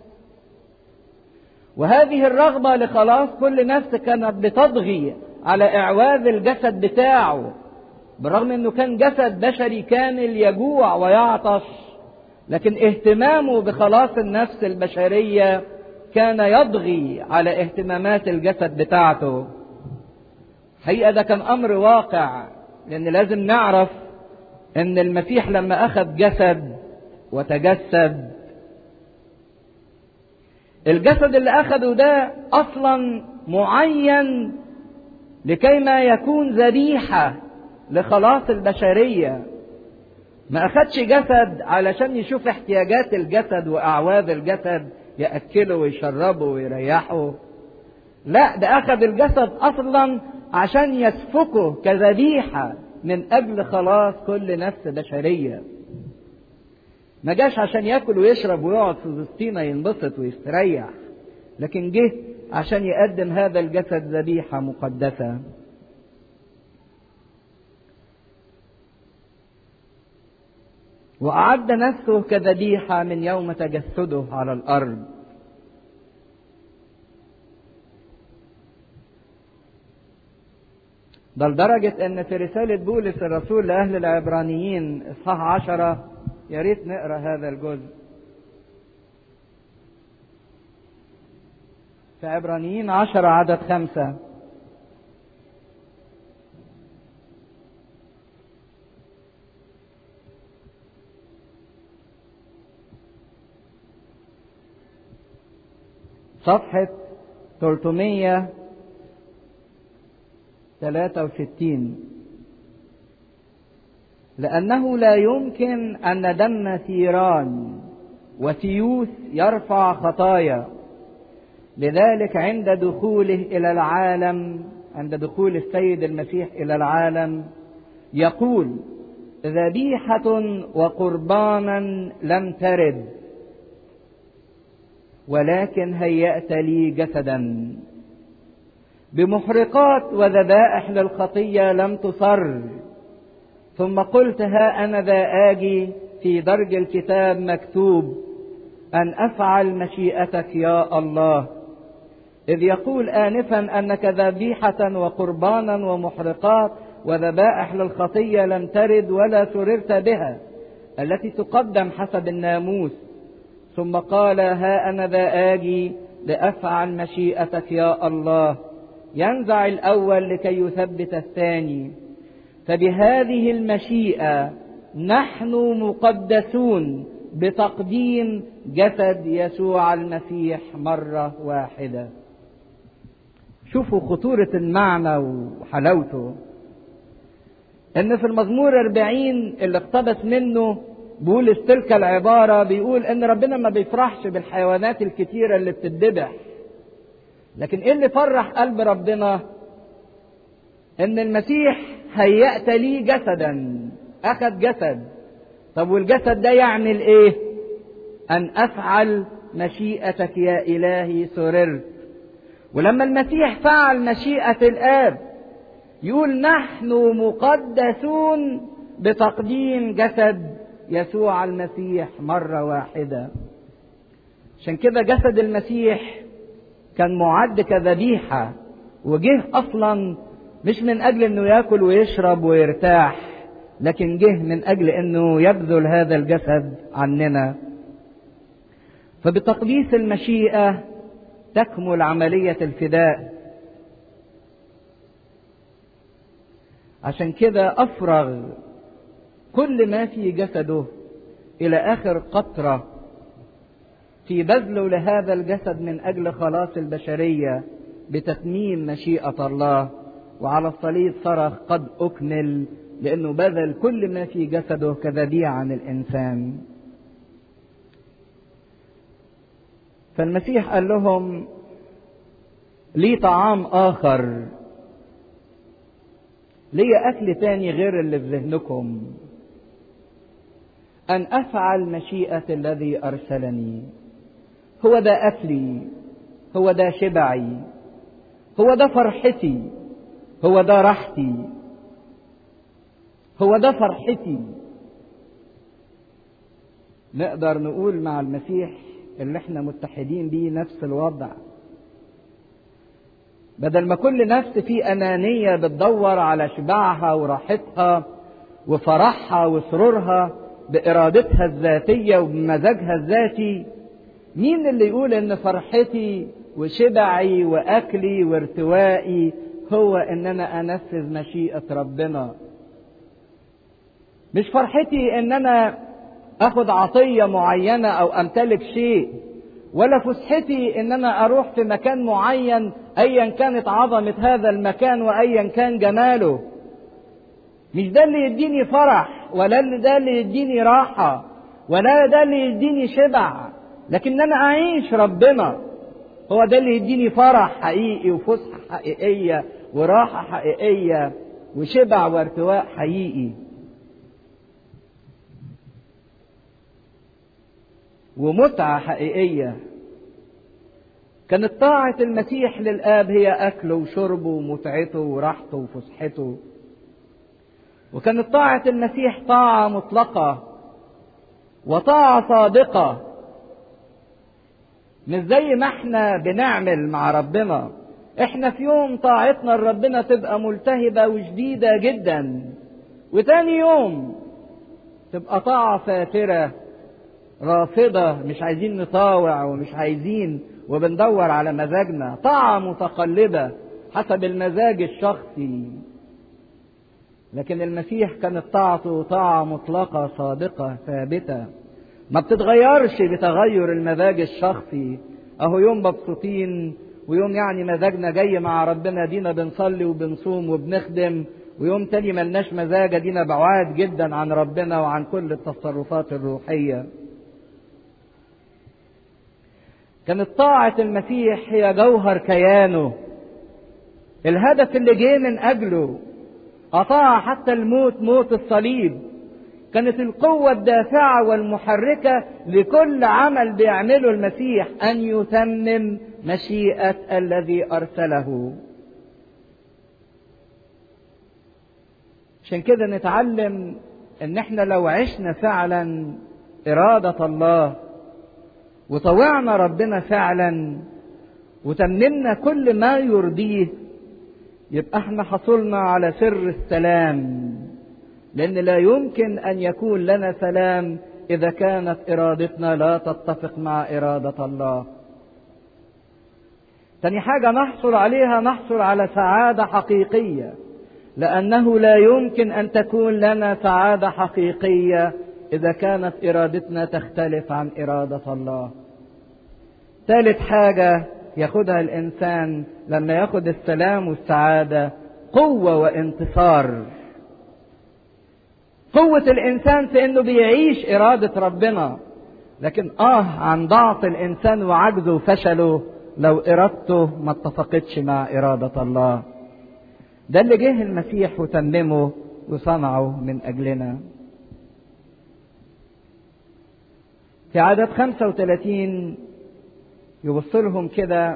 وهذه الرغبة لخلاص كل نفس كانت بتضغي على إعواز الجسد بتاعه بالرغم انه كان جسد بشري كامل يجوع ويعطش لكن اهتمامه بخلاص النفس البشرية كان يضغي على اهتمامات الجسد بتاعته حقيقة ده كان أمر واقع لأن لازم نعرف أن المسيح لما أخذ جسد وتجسد الجسد اللي أخذه ده أصلا معين لكي ما يكون ذبيحة لخلاص البشرية ما أخدش جسد علشان يشوف احتياجات الجسد وأعواذ الجسد يأكله ويشربه ويريحه لا ده أخذ الجسد أصلا عشان يسفكه كذبيحة من أجل خلاص كل نفس بشرية ما جاش عشان ياكل ويشرب ويقعد في وسطينا ينبسط ويستريح لكن جه عشان يقدم هذا الجسد ذبيحة مقدسة وأعد نفسه كذبيحة من يوم تجسده على الأرض ده لدرجة إن في رسالة بولس الرسول لأهل العبرانيين إصحاح عشرة يا ريت نقرأ هذا الجزء في عبرانيين عشرة عدد خمسة صفحة 363 لأنه لا يمكن أن دم ثيران وتيوس يرفع خطايا لذلك عند دخوله إلى العالم عند دخول السيد المسيح إلى العالم يقول ذبيحة وقربانا لم ترد ولكن هيأت لي جسدا بمحرقات وذبائح للخطية لم تصر ثم قلت ها أنا ذا آجي في درج الكتاب مكتوب أن أفعل مشيئتك يا الله إذ يقول آنفا أنك ذبيحة وقربانا ومحرقات وذبائح للخطية لم ترد ولا سررت بها التي تقدم حسب الناموس ثم قال ها أنا ذا آجي لأفعل مشيئتك يا الله ينزع الأول لكي يثبت الثاني فبهذه المشيئة نحن مقدسون بتقديم جسد يسوع المسيح مرة واحدة شوفوا خطورة المعنى وحلاوته ان في المزمور 40 اللي اقتبس منه بولس تلك العبارة بيقول ان ربنا ما بيفرحش بالحيوانات الكتيرة اللي بتتذبح لكن ايه اللي فرح قلب ربنا ان المسيح هيأت لي جسدا اخذ جسد طب والجسد ده يعمل ايه ان افعل مشيئتك يا الهي سررت ولما المسيح فعل مشيئة الاب يقول نحن مقدسون بتقديم جسد يسوع المسيح مرة واحدة عشان كده جسد المسيح كان معد كذبيحة وجه أصلا مش من أجل إنه ياكل ويشرب ويرتاح لكن جه من أجل إنه يبذل هذا الجسد عننا فبتقديس المشيئة تكمل عملية الفداء عشان كده أفرغ كل ما في جسده إلى آخر قطرة في بذله لهذا الجسد من أجل خلاص البشرية بتتميم مشيئة الله وعلى الصليب صرخ قد أكمل لأنه بذل كل ما في جسده كذبيعة عن الإنسان فالمسيح قال لهم لي طعام آخر لي أكل تاني غير اللي في ذهنكم أن أفعل مشيئة الذي أرسلني هو ده أكلي هو ده شبعي هو ده فرحتي هو ده راحتي هو ده فرحتي نقدر نقول مع المسيح اللي احنا متحدين بيه نفس الوضع بدل ما كل نفس في أنانية بتدور على شبعها وراحتها وفرحها وسرورها بإرادتها الذاتية وبمزاجها الذاتي مين اللي يقول إن فرحتي وشبعي وأكلي وارتوائي هو إن أنا أنفذ مشيئة ربنا مش فرحتي إن أنا أخد عطية معينة أو أمتلك شيء ولا فسحتي ان انا اروح في مكان معين ايا كانت عظمه هذا المكان وايا كان جماله مش ده اللي يديني فرح ولا اللي ده اللي يديني راحه ولا ده اللي يديني شبع لكن انا اعيش ربنا هو ده اللي يديني فرح حقيقي وفسحه حقيقيه وراحه حقيقيه وشبع وارتواء حقيقي ومتعة حقيقية كانت طاعة المسيح للآب هي أكله وشربه ومتعته وراحته وفسحته وكانت طاعة المسيح طاعة مطلقة وطاعة صادقة مش زي ما احنا بنعمل مع ربنا احنا في يوم طاعتنا لربنا تبقى ملتهبة وشديدة جدا وتاني يوم تبقى طاعة فاترة رافضة مش عايزين نطاوع ومش عايزين وبندور على مزاجنا طاعة متقلبة حسب المزاج الشخصي لكن المسيح كانت طاعته طاعة مطلقة صادقة ثابتة ما بتتغيرش بتغير المزاج الشخصي اهو يوم مبسوطين ويوم يعني مزاجنا جاي مع ربنا دينا بنصلي وبنصوم وبنخدم ويوم تاني ملناش مزاج ادينا بعاد جدا عن ربنا وعن كل التصرفات الروحيه كانت طاعة المسيح هي جوهر كيانه الهدف اللي جه من أجله أطاع حتى الموت موت الصليب كانت القوة الدافعة والمحركة لكل عمل بيعمله المسيح أن يتمم مشيئة الذي أرسله عشان كده نتعلم ان احنا لو عشنا فعلا إرادة الله وطوعنا ربنا فعلا وتممنا كل ما يرضيه يبقى احنا حصلنا على سر السلام لان لا يمكن ان يكون لنا سلام اذا كانت ارادتنا لا تتفق مع اراده الله تاني حاجه نحصل عليها نحصل على سعاده حقيقيه لانه لا يمكن ان تكون لنا سعاده حقيقيه اذا كانت ارادتنا تختلف عن اراده الله ثالث حاجه ياخدها الانسان لما ياخد السلام والسعاده قوه وانتصار قوه الانسان في انه بيعيش اراده ربنا لكن اه عن ضعف الانسان وعجزه وفشله لو ارادته ما اتفقتش مع اراده الله ده اللي جه المسيح وتممه وصنعه من اجلنا في عدد 35 يبص لهم كده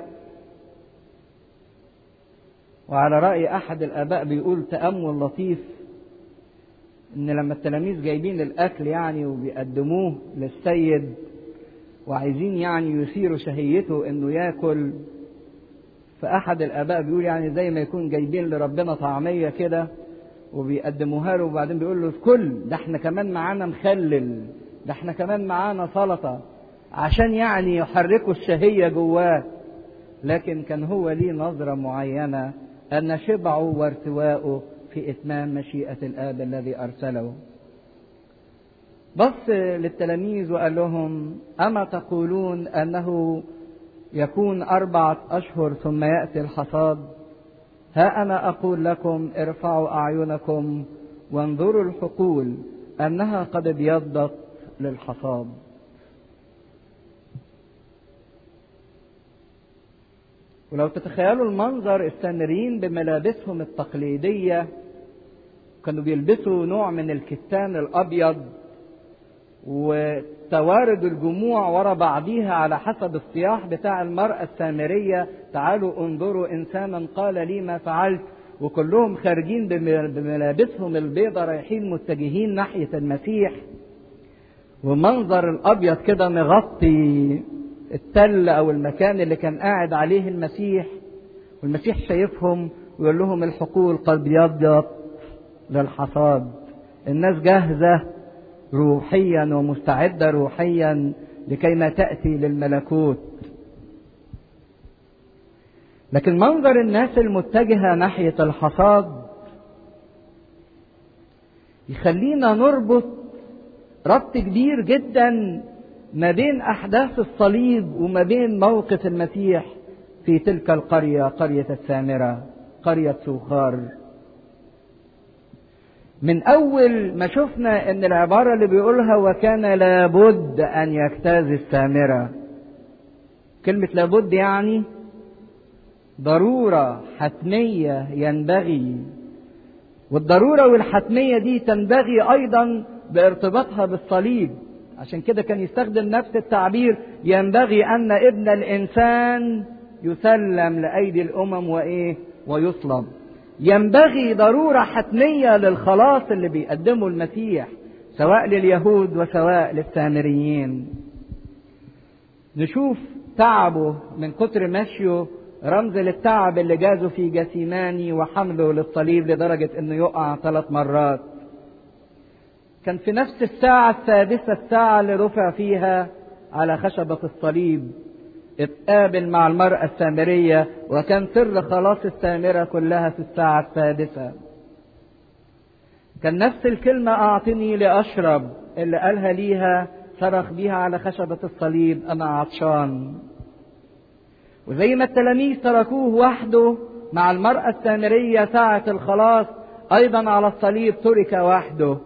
وعلى رأي أحد الآباء بيقول تأمل لطيف إن لما التلاميذ جايبين الأكل يعني وبيقدموه للسيد وعايزين يعني يثيروا شهيته إنه ياكل فأحد الآباء بيقول يعني زي ما يكون جايبين لربنا طعمية كده وبيقدموها له وبعدين بيقول له كل ده احنا كمان معانا مخلل ده احنا كمان معانا سلطه عشان يعني يحركوا الشهية جواه لكن كان هو ليه نظرة معينة أن شبعه وارتواءه في إتمام مشيئة الآب الذي أرسله بص للتلاميذ وقال لهم أما تقولون أنه يكون أربعة أشهر ثم يأتي الحصاد ها أنا أقول لكم ارفعوا أعينكم وانظروا الحقول أنها قد ابيضت للحصاد ولو تتخيلوا المنظر السامريين بملابسهم التقليدية كانوا بيلبسوا نوع من الكتان الأبيض وتوارد الجموع ورا بعضيها على حسب الصياح بتاع المرأة السامرية تعالوا انظروا إنسانا قال لي ما فعلت وكلهم خارجين بملابسهم البيضة رايحين متجهين ناحية المسيح ومنظر الأبيض كده مغطي التل او المكان اللي كان قاعد عليه المسيح والمسيح شايفهم ويقول لهم الحقول قد ابيضت للحصاد الناس جاهزه روحيا ومستعده روحيا لكي ما تاتي للملكوت لكن منظر الناس المتجهه ناحيه الحصاد يخلينا نربط ربط كبير جدا ما بين احداث الصليب وما بين موقف المسيح في تلك القريه قريه السامره قريه سوخار من اول ما شفنا ان العباره اللي بيقولها وكان لابد ان يجتاز السامره كلمه لابد يعني ضروره حتميه ينبغي والضروره والحتميه دي تنبغي ايضا بارتباطها بالصليب عشان كده كان يستخدم نفس التعبير ينبغي ان ابن الانسان يسلم لايدي الامم وايه ويصلب ينبغي ضروره حتميه للخلاص اللي بيقدمه المسيح سواء لليهود وسواء للسامريين نشوف تعبه من كتر مشيه رمز للتعب اللي جازه في جسيماني وحمله للصليب لدرجة انه يقع ثلاث مرات كان في نفس الساعة السادسة الساعة اللي رفع فيها على خشبة الصليب اتقابل مع المرأة السامرية وكان سر خلاص السامرة كلها في الساعة السادسة كان نفس الكلمة أعطني لأشرب اللي قالها ليها صرخ بيها على خشبة الصليب أنا عطشان وزي ما التلاميذ تركوه وحده مع المرأة السامرية ساعة الخلاص أيضا على الصليب ترك وحده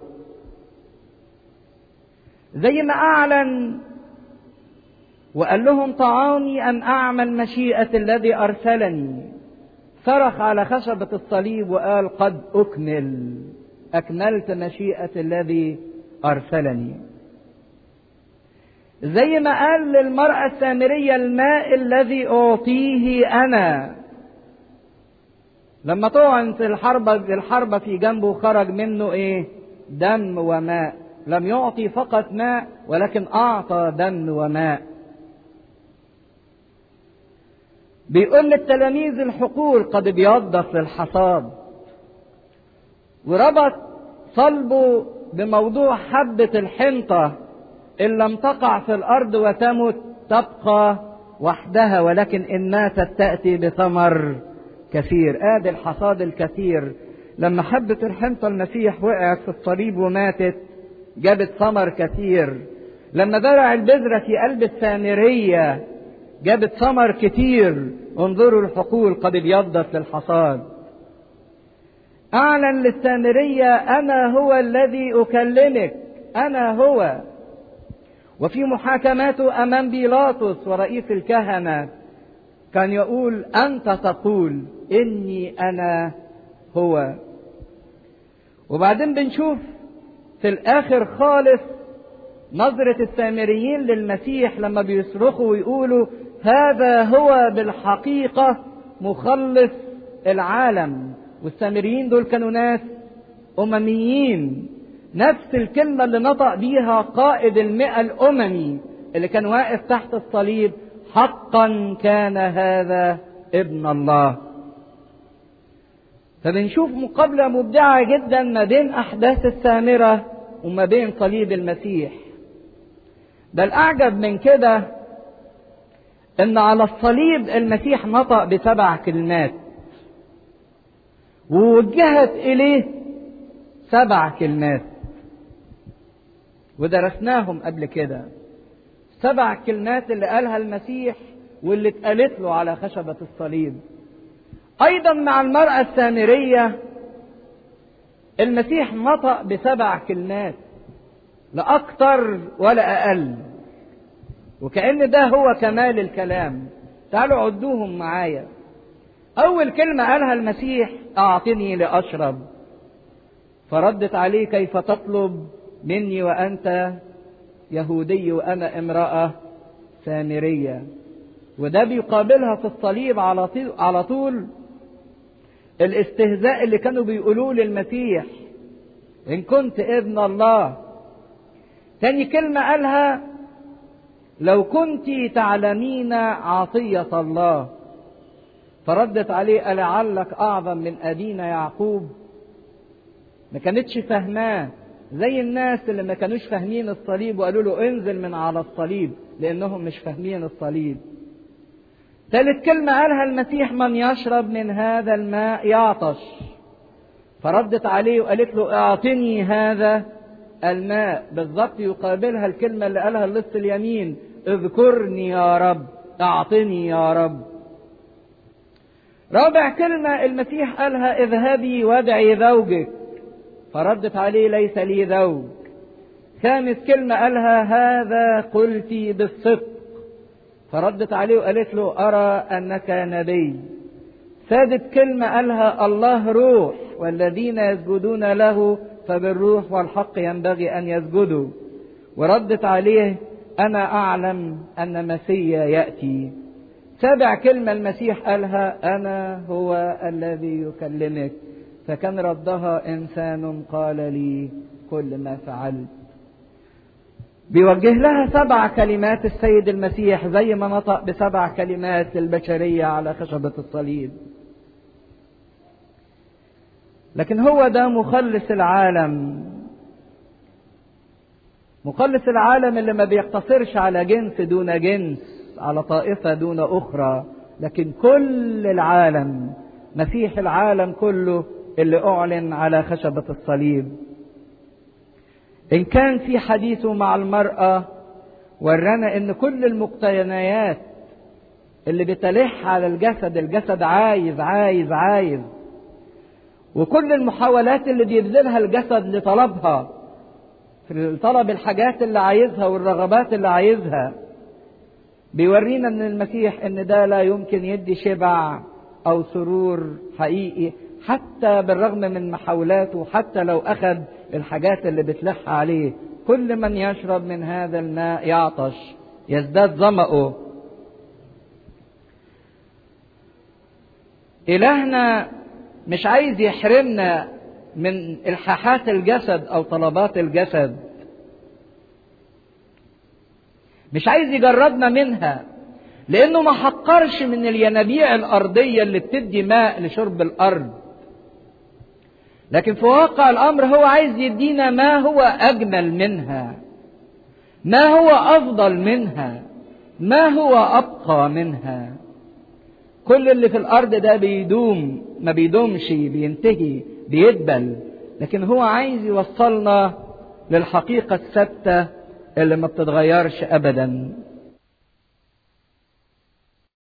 زي ما أعلن وقال لهم طعامي أن أعمل مشيئة الذي أرسلني صرخ على خشبة الصليب وقال قد أكمل أكملت مشيئة الذي أرسلني زي ما قال للمرأة السامرية الماء الذي أعطيه أنا لما طعنت الحربة الحربة في جنبه خرج منه إيه؟ دم وماء لم يعطي فقط ماء ولكن أعطى دم وماء بيقول للتلاميذ الحقول قد بيضف للحصاد وربط صلبه بموضوع حبة الحنطة إن لم تقع في الأرض وتمت تبقى وحدها ولكن إن ماتت تأتي بثمر كثير آدي الحصاد الكثير لما حبة الحنطة المسيح وقعت في الصليب وماتت جابت ثمر كثير لما زرع البذرة في قلب السامرية جابت ثمر كتير انظروا الحقول قد ابيضت للحصاد اعلن للسامريه انا هو الذي اكلمك انا هو وفي محاكماته امام بيلاطس ورئيس الكهنه كان يقول انت تقول اني انا هو وبعدين بنشوف في الاخر خالص نظرة السامريين للمسيح لما بيصرخوا ويقولوا هذا هو بالحقيقة مخلص العالم والسامريين دول كانوا ناس أمميين نفس الكلمة اللي نطق بيها قائد المئة الأممي اللي كان واقف تحت الصليب حقا كان هذا ابن الله فبنشوف مقابلة مبدعة جدا ما بين أحداث السامرة وما بين صليب المسيح ده الأعجب من كده إن على الصليب المسيح نطق بسبع كلمات ووجهت إليه سبع كلمات ودرسناهم قبل كده سبع كلمات اللي قالها المسيح واللي اتقالت له على خشبة الصليب أيضا مع المرأة السامرية المسيح نطق بسبع كلمات لا أكثر ولا أقل وكأن ده هو كمال الكلام تعالوا عدوهم معايا أول كلمة قالها المسيح أعطني لأشرب فردت عليه كيف تطلب مني وأنت يهودي وأنا امرأة سامرية وده بيقابلها في الصليب على طول, على طول الاستهزاء اللي كانوا بيقولوه للمسيح إن كنت ابن الله تاني كلمة قالها لو كنت تعلمين عطية الله فردت عليه ألعلك أعظم من أبينا يعقوب ما كانتش فاهماه زي الناس اللي ما كانوش فاهمين الصليب وقالوا له انزل من على الصليب لأنهم مش فاهمين الصليب ثالث كلمة قالها المسيح من يشرب من هذا الماء يعطش فردت عليه وقالت له اعطني هذا الماء بالضبط يقابلها الكلمة اللي قالها اللص اليمين اذكرني يا رب اعطني يا رب رابع كلمة المسيح قالها اذهبي وادعي زوجك فردت عليه ليس لي زوج خامس كلمة قالها هذا قلت بالصدق فردت عليه وقالت له أرى أنك نبي سادس كلمة قالها الله روح والذين يسجدون له فبالروح والحق ينبغي أن يسجدوا وردت عليه أنا أعلم أن مسيا يأتي سابع كلمة المسيح قالها أنا هو الذي يكلمك فكان ردها إنسان قال لي كل ما فعلت بيوجه لها سبع كلمات السيد المسيح زي ما نطق بسبع كلمات البشرية على خشبة الصليب لكن هو ده مخلص العالم مخلص العالم اللي ما بيقتصرش على جنس دون جنس على طائفة دون أخرى لكن كل العالم مسيح العالم كله اللي أعلن على خشبة الصليب إن كان في حديثه مع المرأة ورانا إن كل المقتنيات اللي بتلح على الجسد الجسد عايز عايز عايز وكل المحاولات اللي بيبذلها الجسد لطلبها في طلب الحاجات اللي عايزها والرغبات اللي عايزها بيورينا ان المسيح ان ده لا يمكن يدي شبع او سرور حقيقي حتى بالرغم من محاولاته حتى لو اخذ الحاجات اللي بتلح عليه كل من يشرب من هذا الماء يعطش يزداد ظمأه إلهنا مش عايز يحرمنا من الحاحات الجسد أو طلبات الجسد مش عايز يجردنا منها لأنه ما حقرش من الينابيع الأرضية اللي بتدي ماء لشرب الأرض لكن في واقع الأمر هو عايز يدينا ما هو أجمل منها ما هو أفضل منها ما هو أبقى منها كل اللي في الأرض ده بيدوم ما بيدومش بينتهي بيدبل لكن هو عايز يوصلنا للحقيقة الثابتة اللي ما بتتغيرش أبدا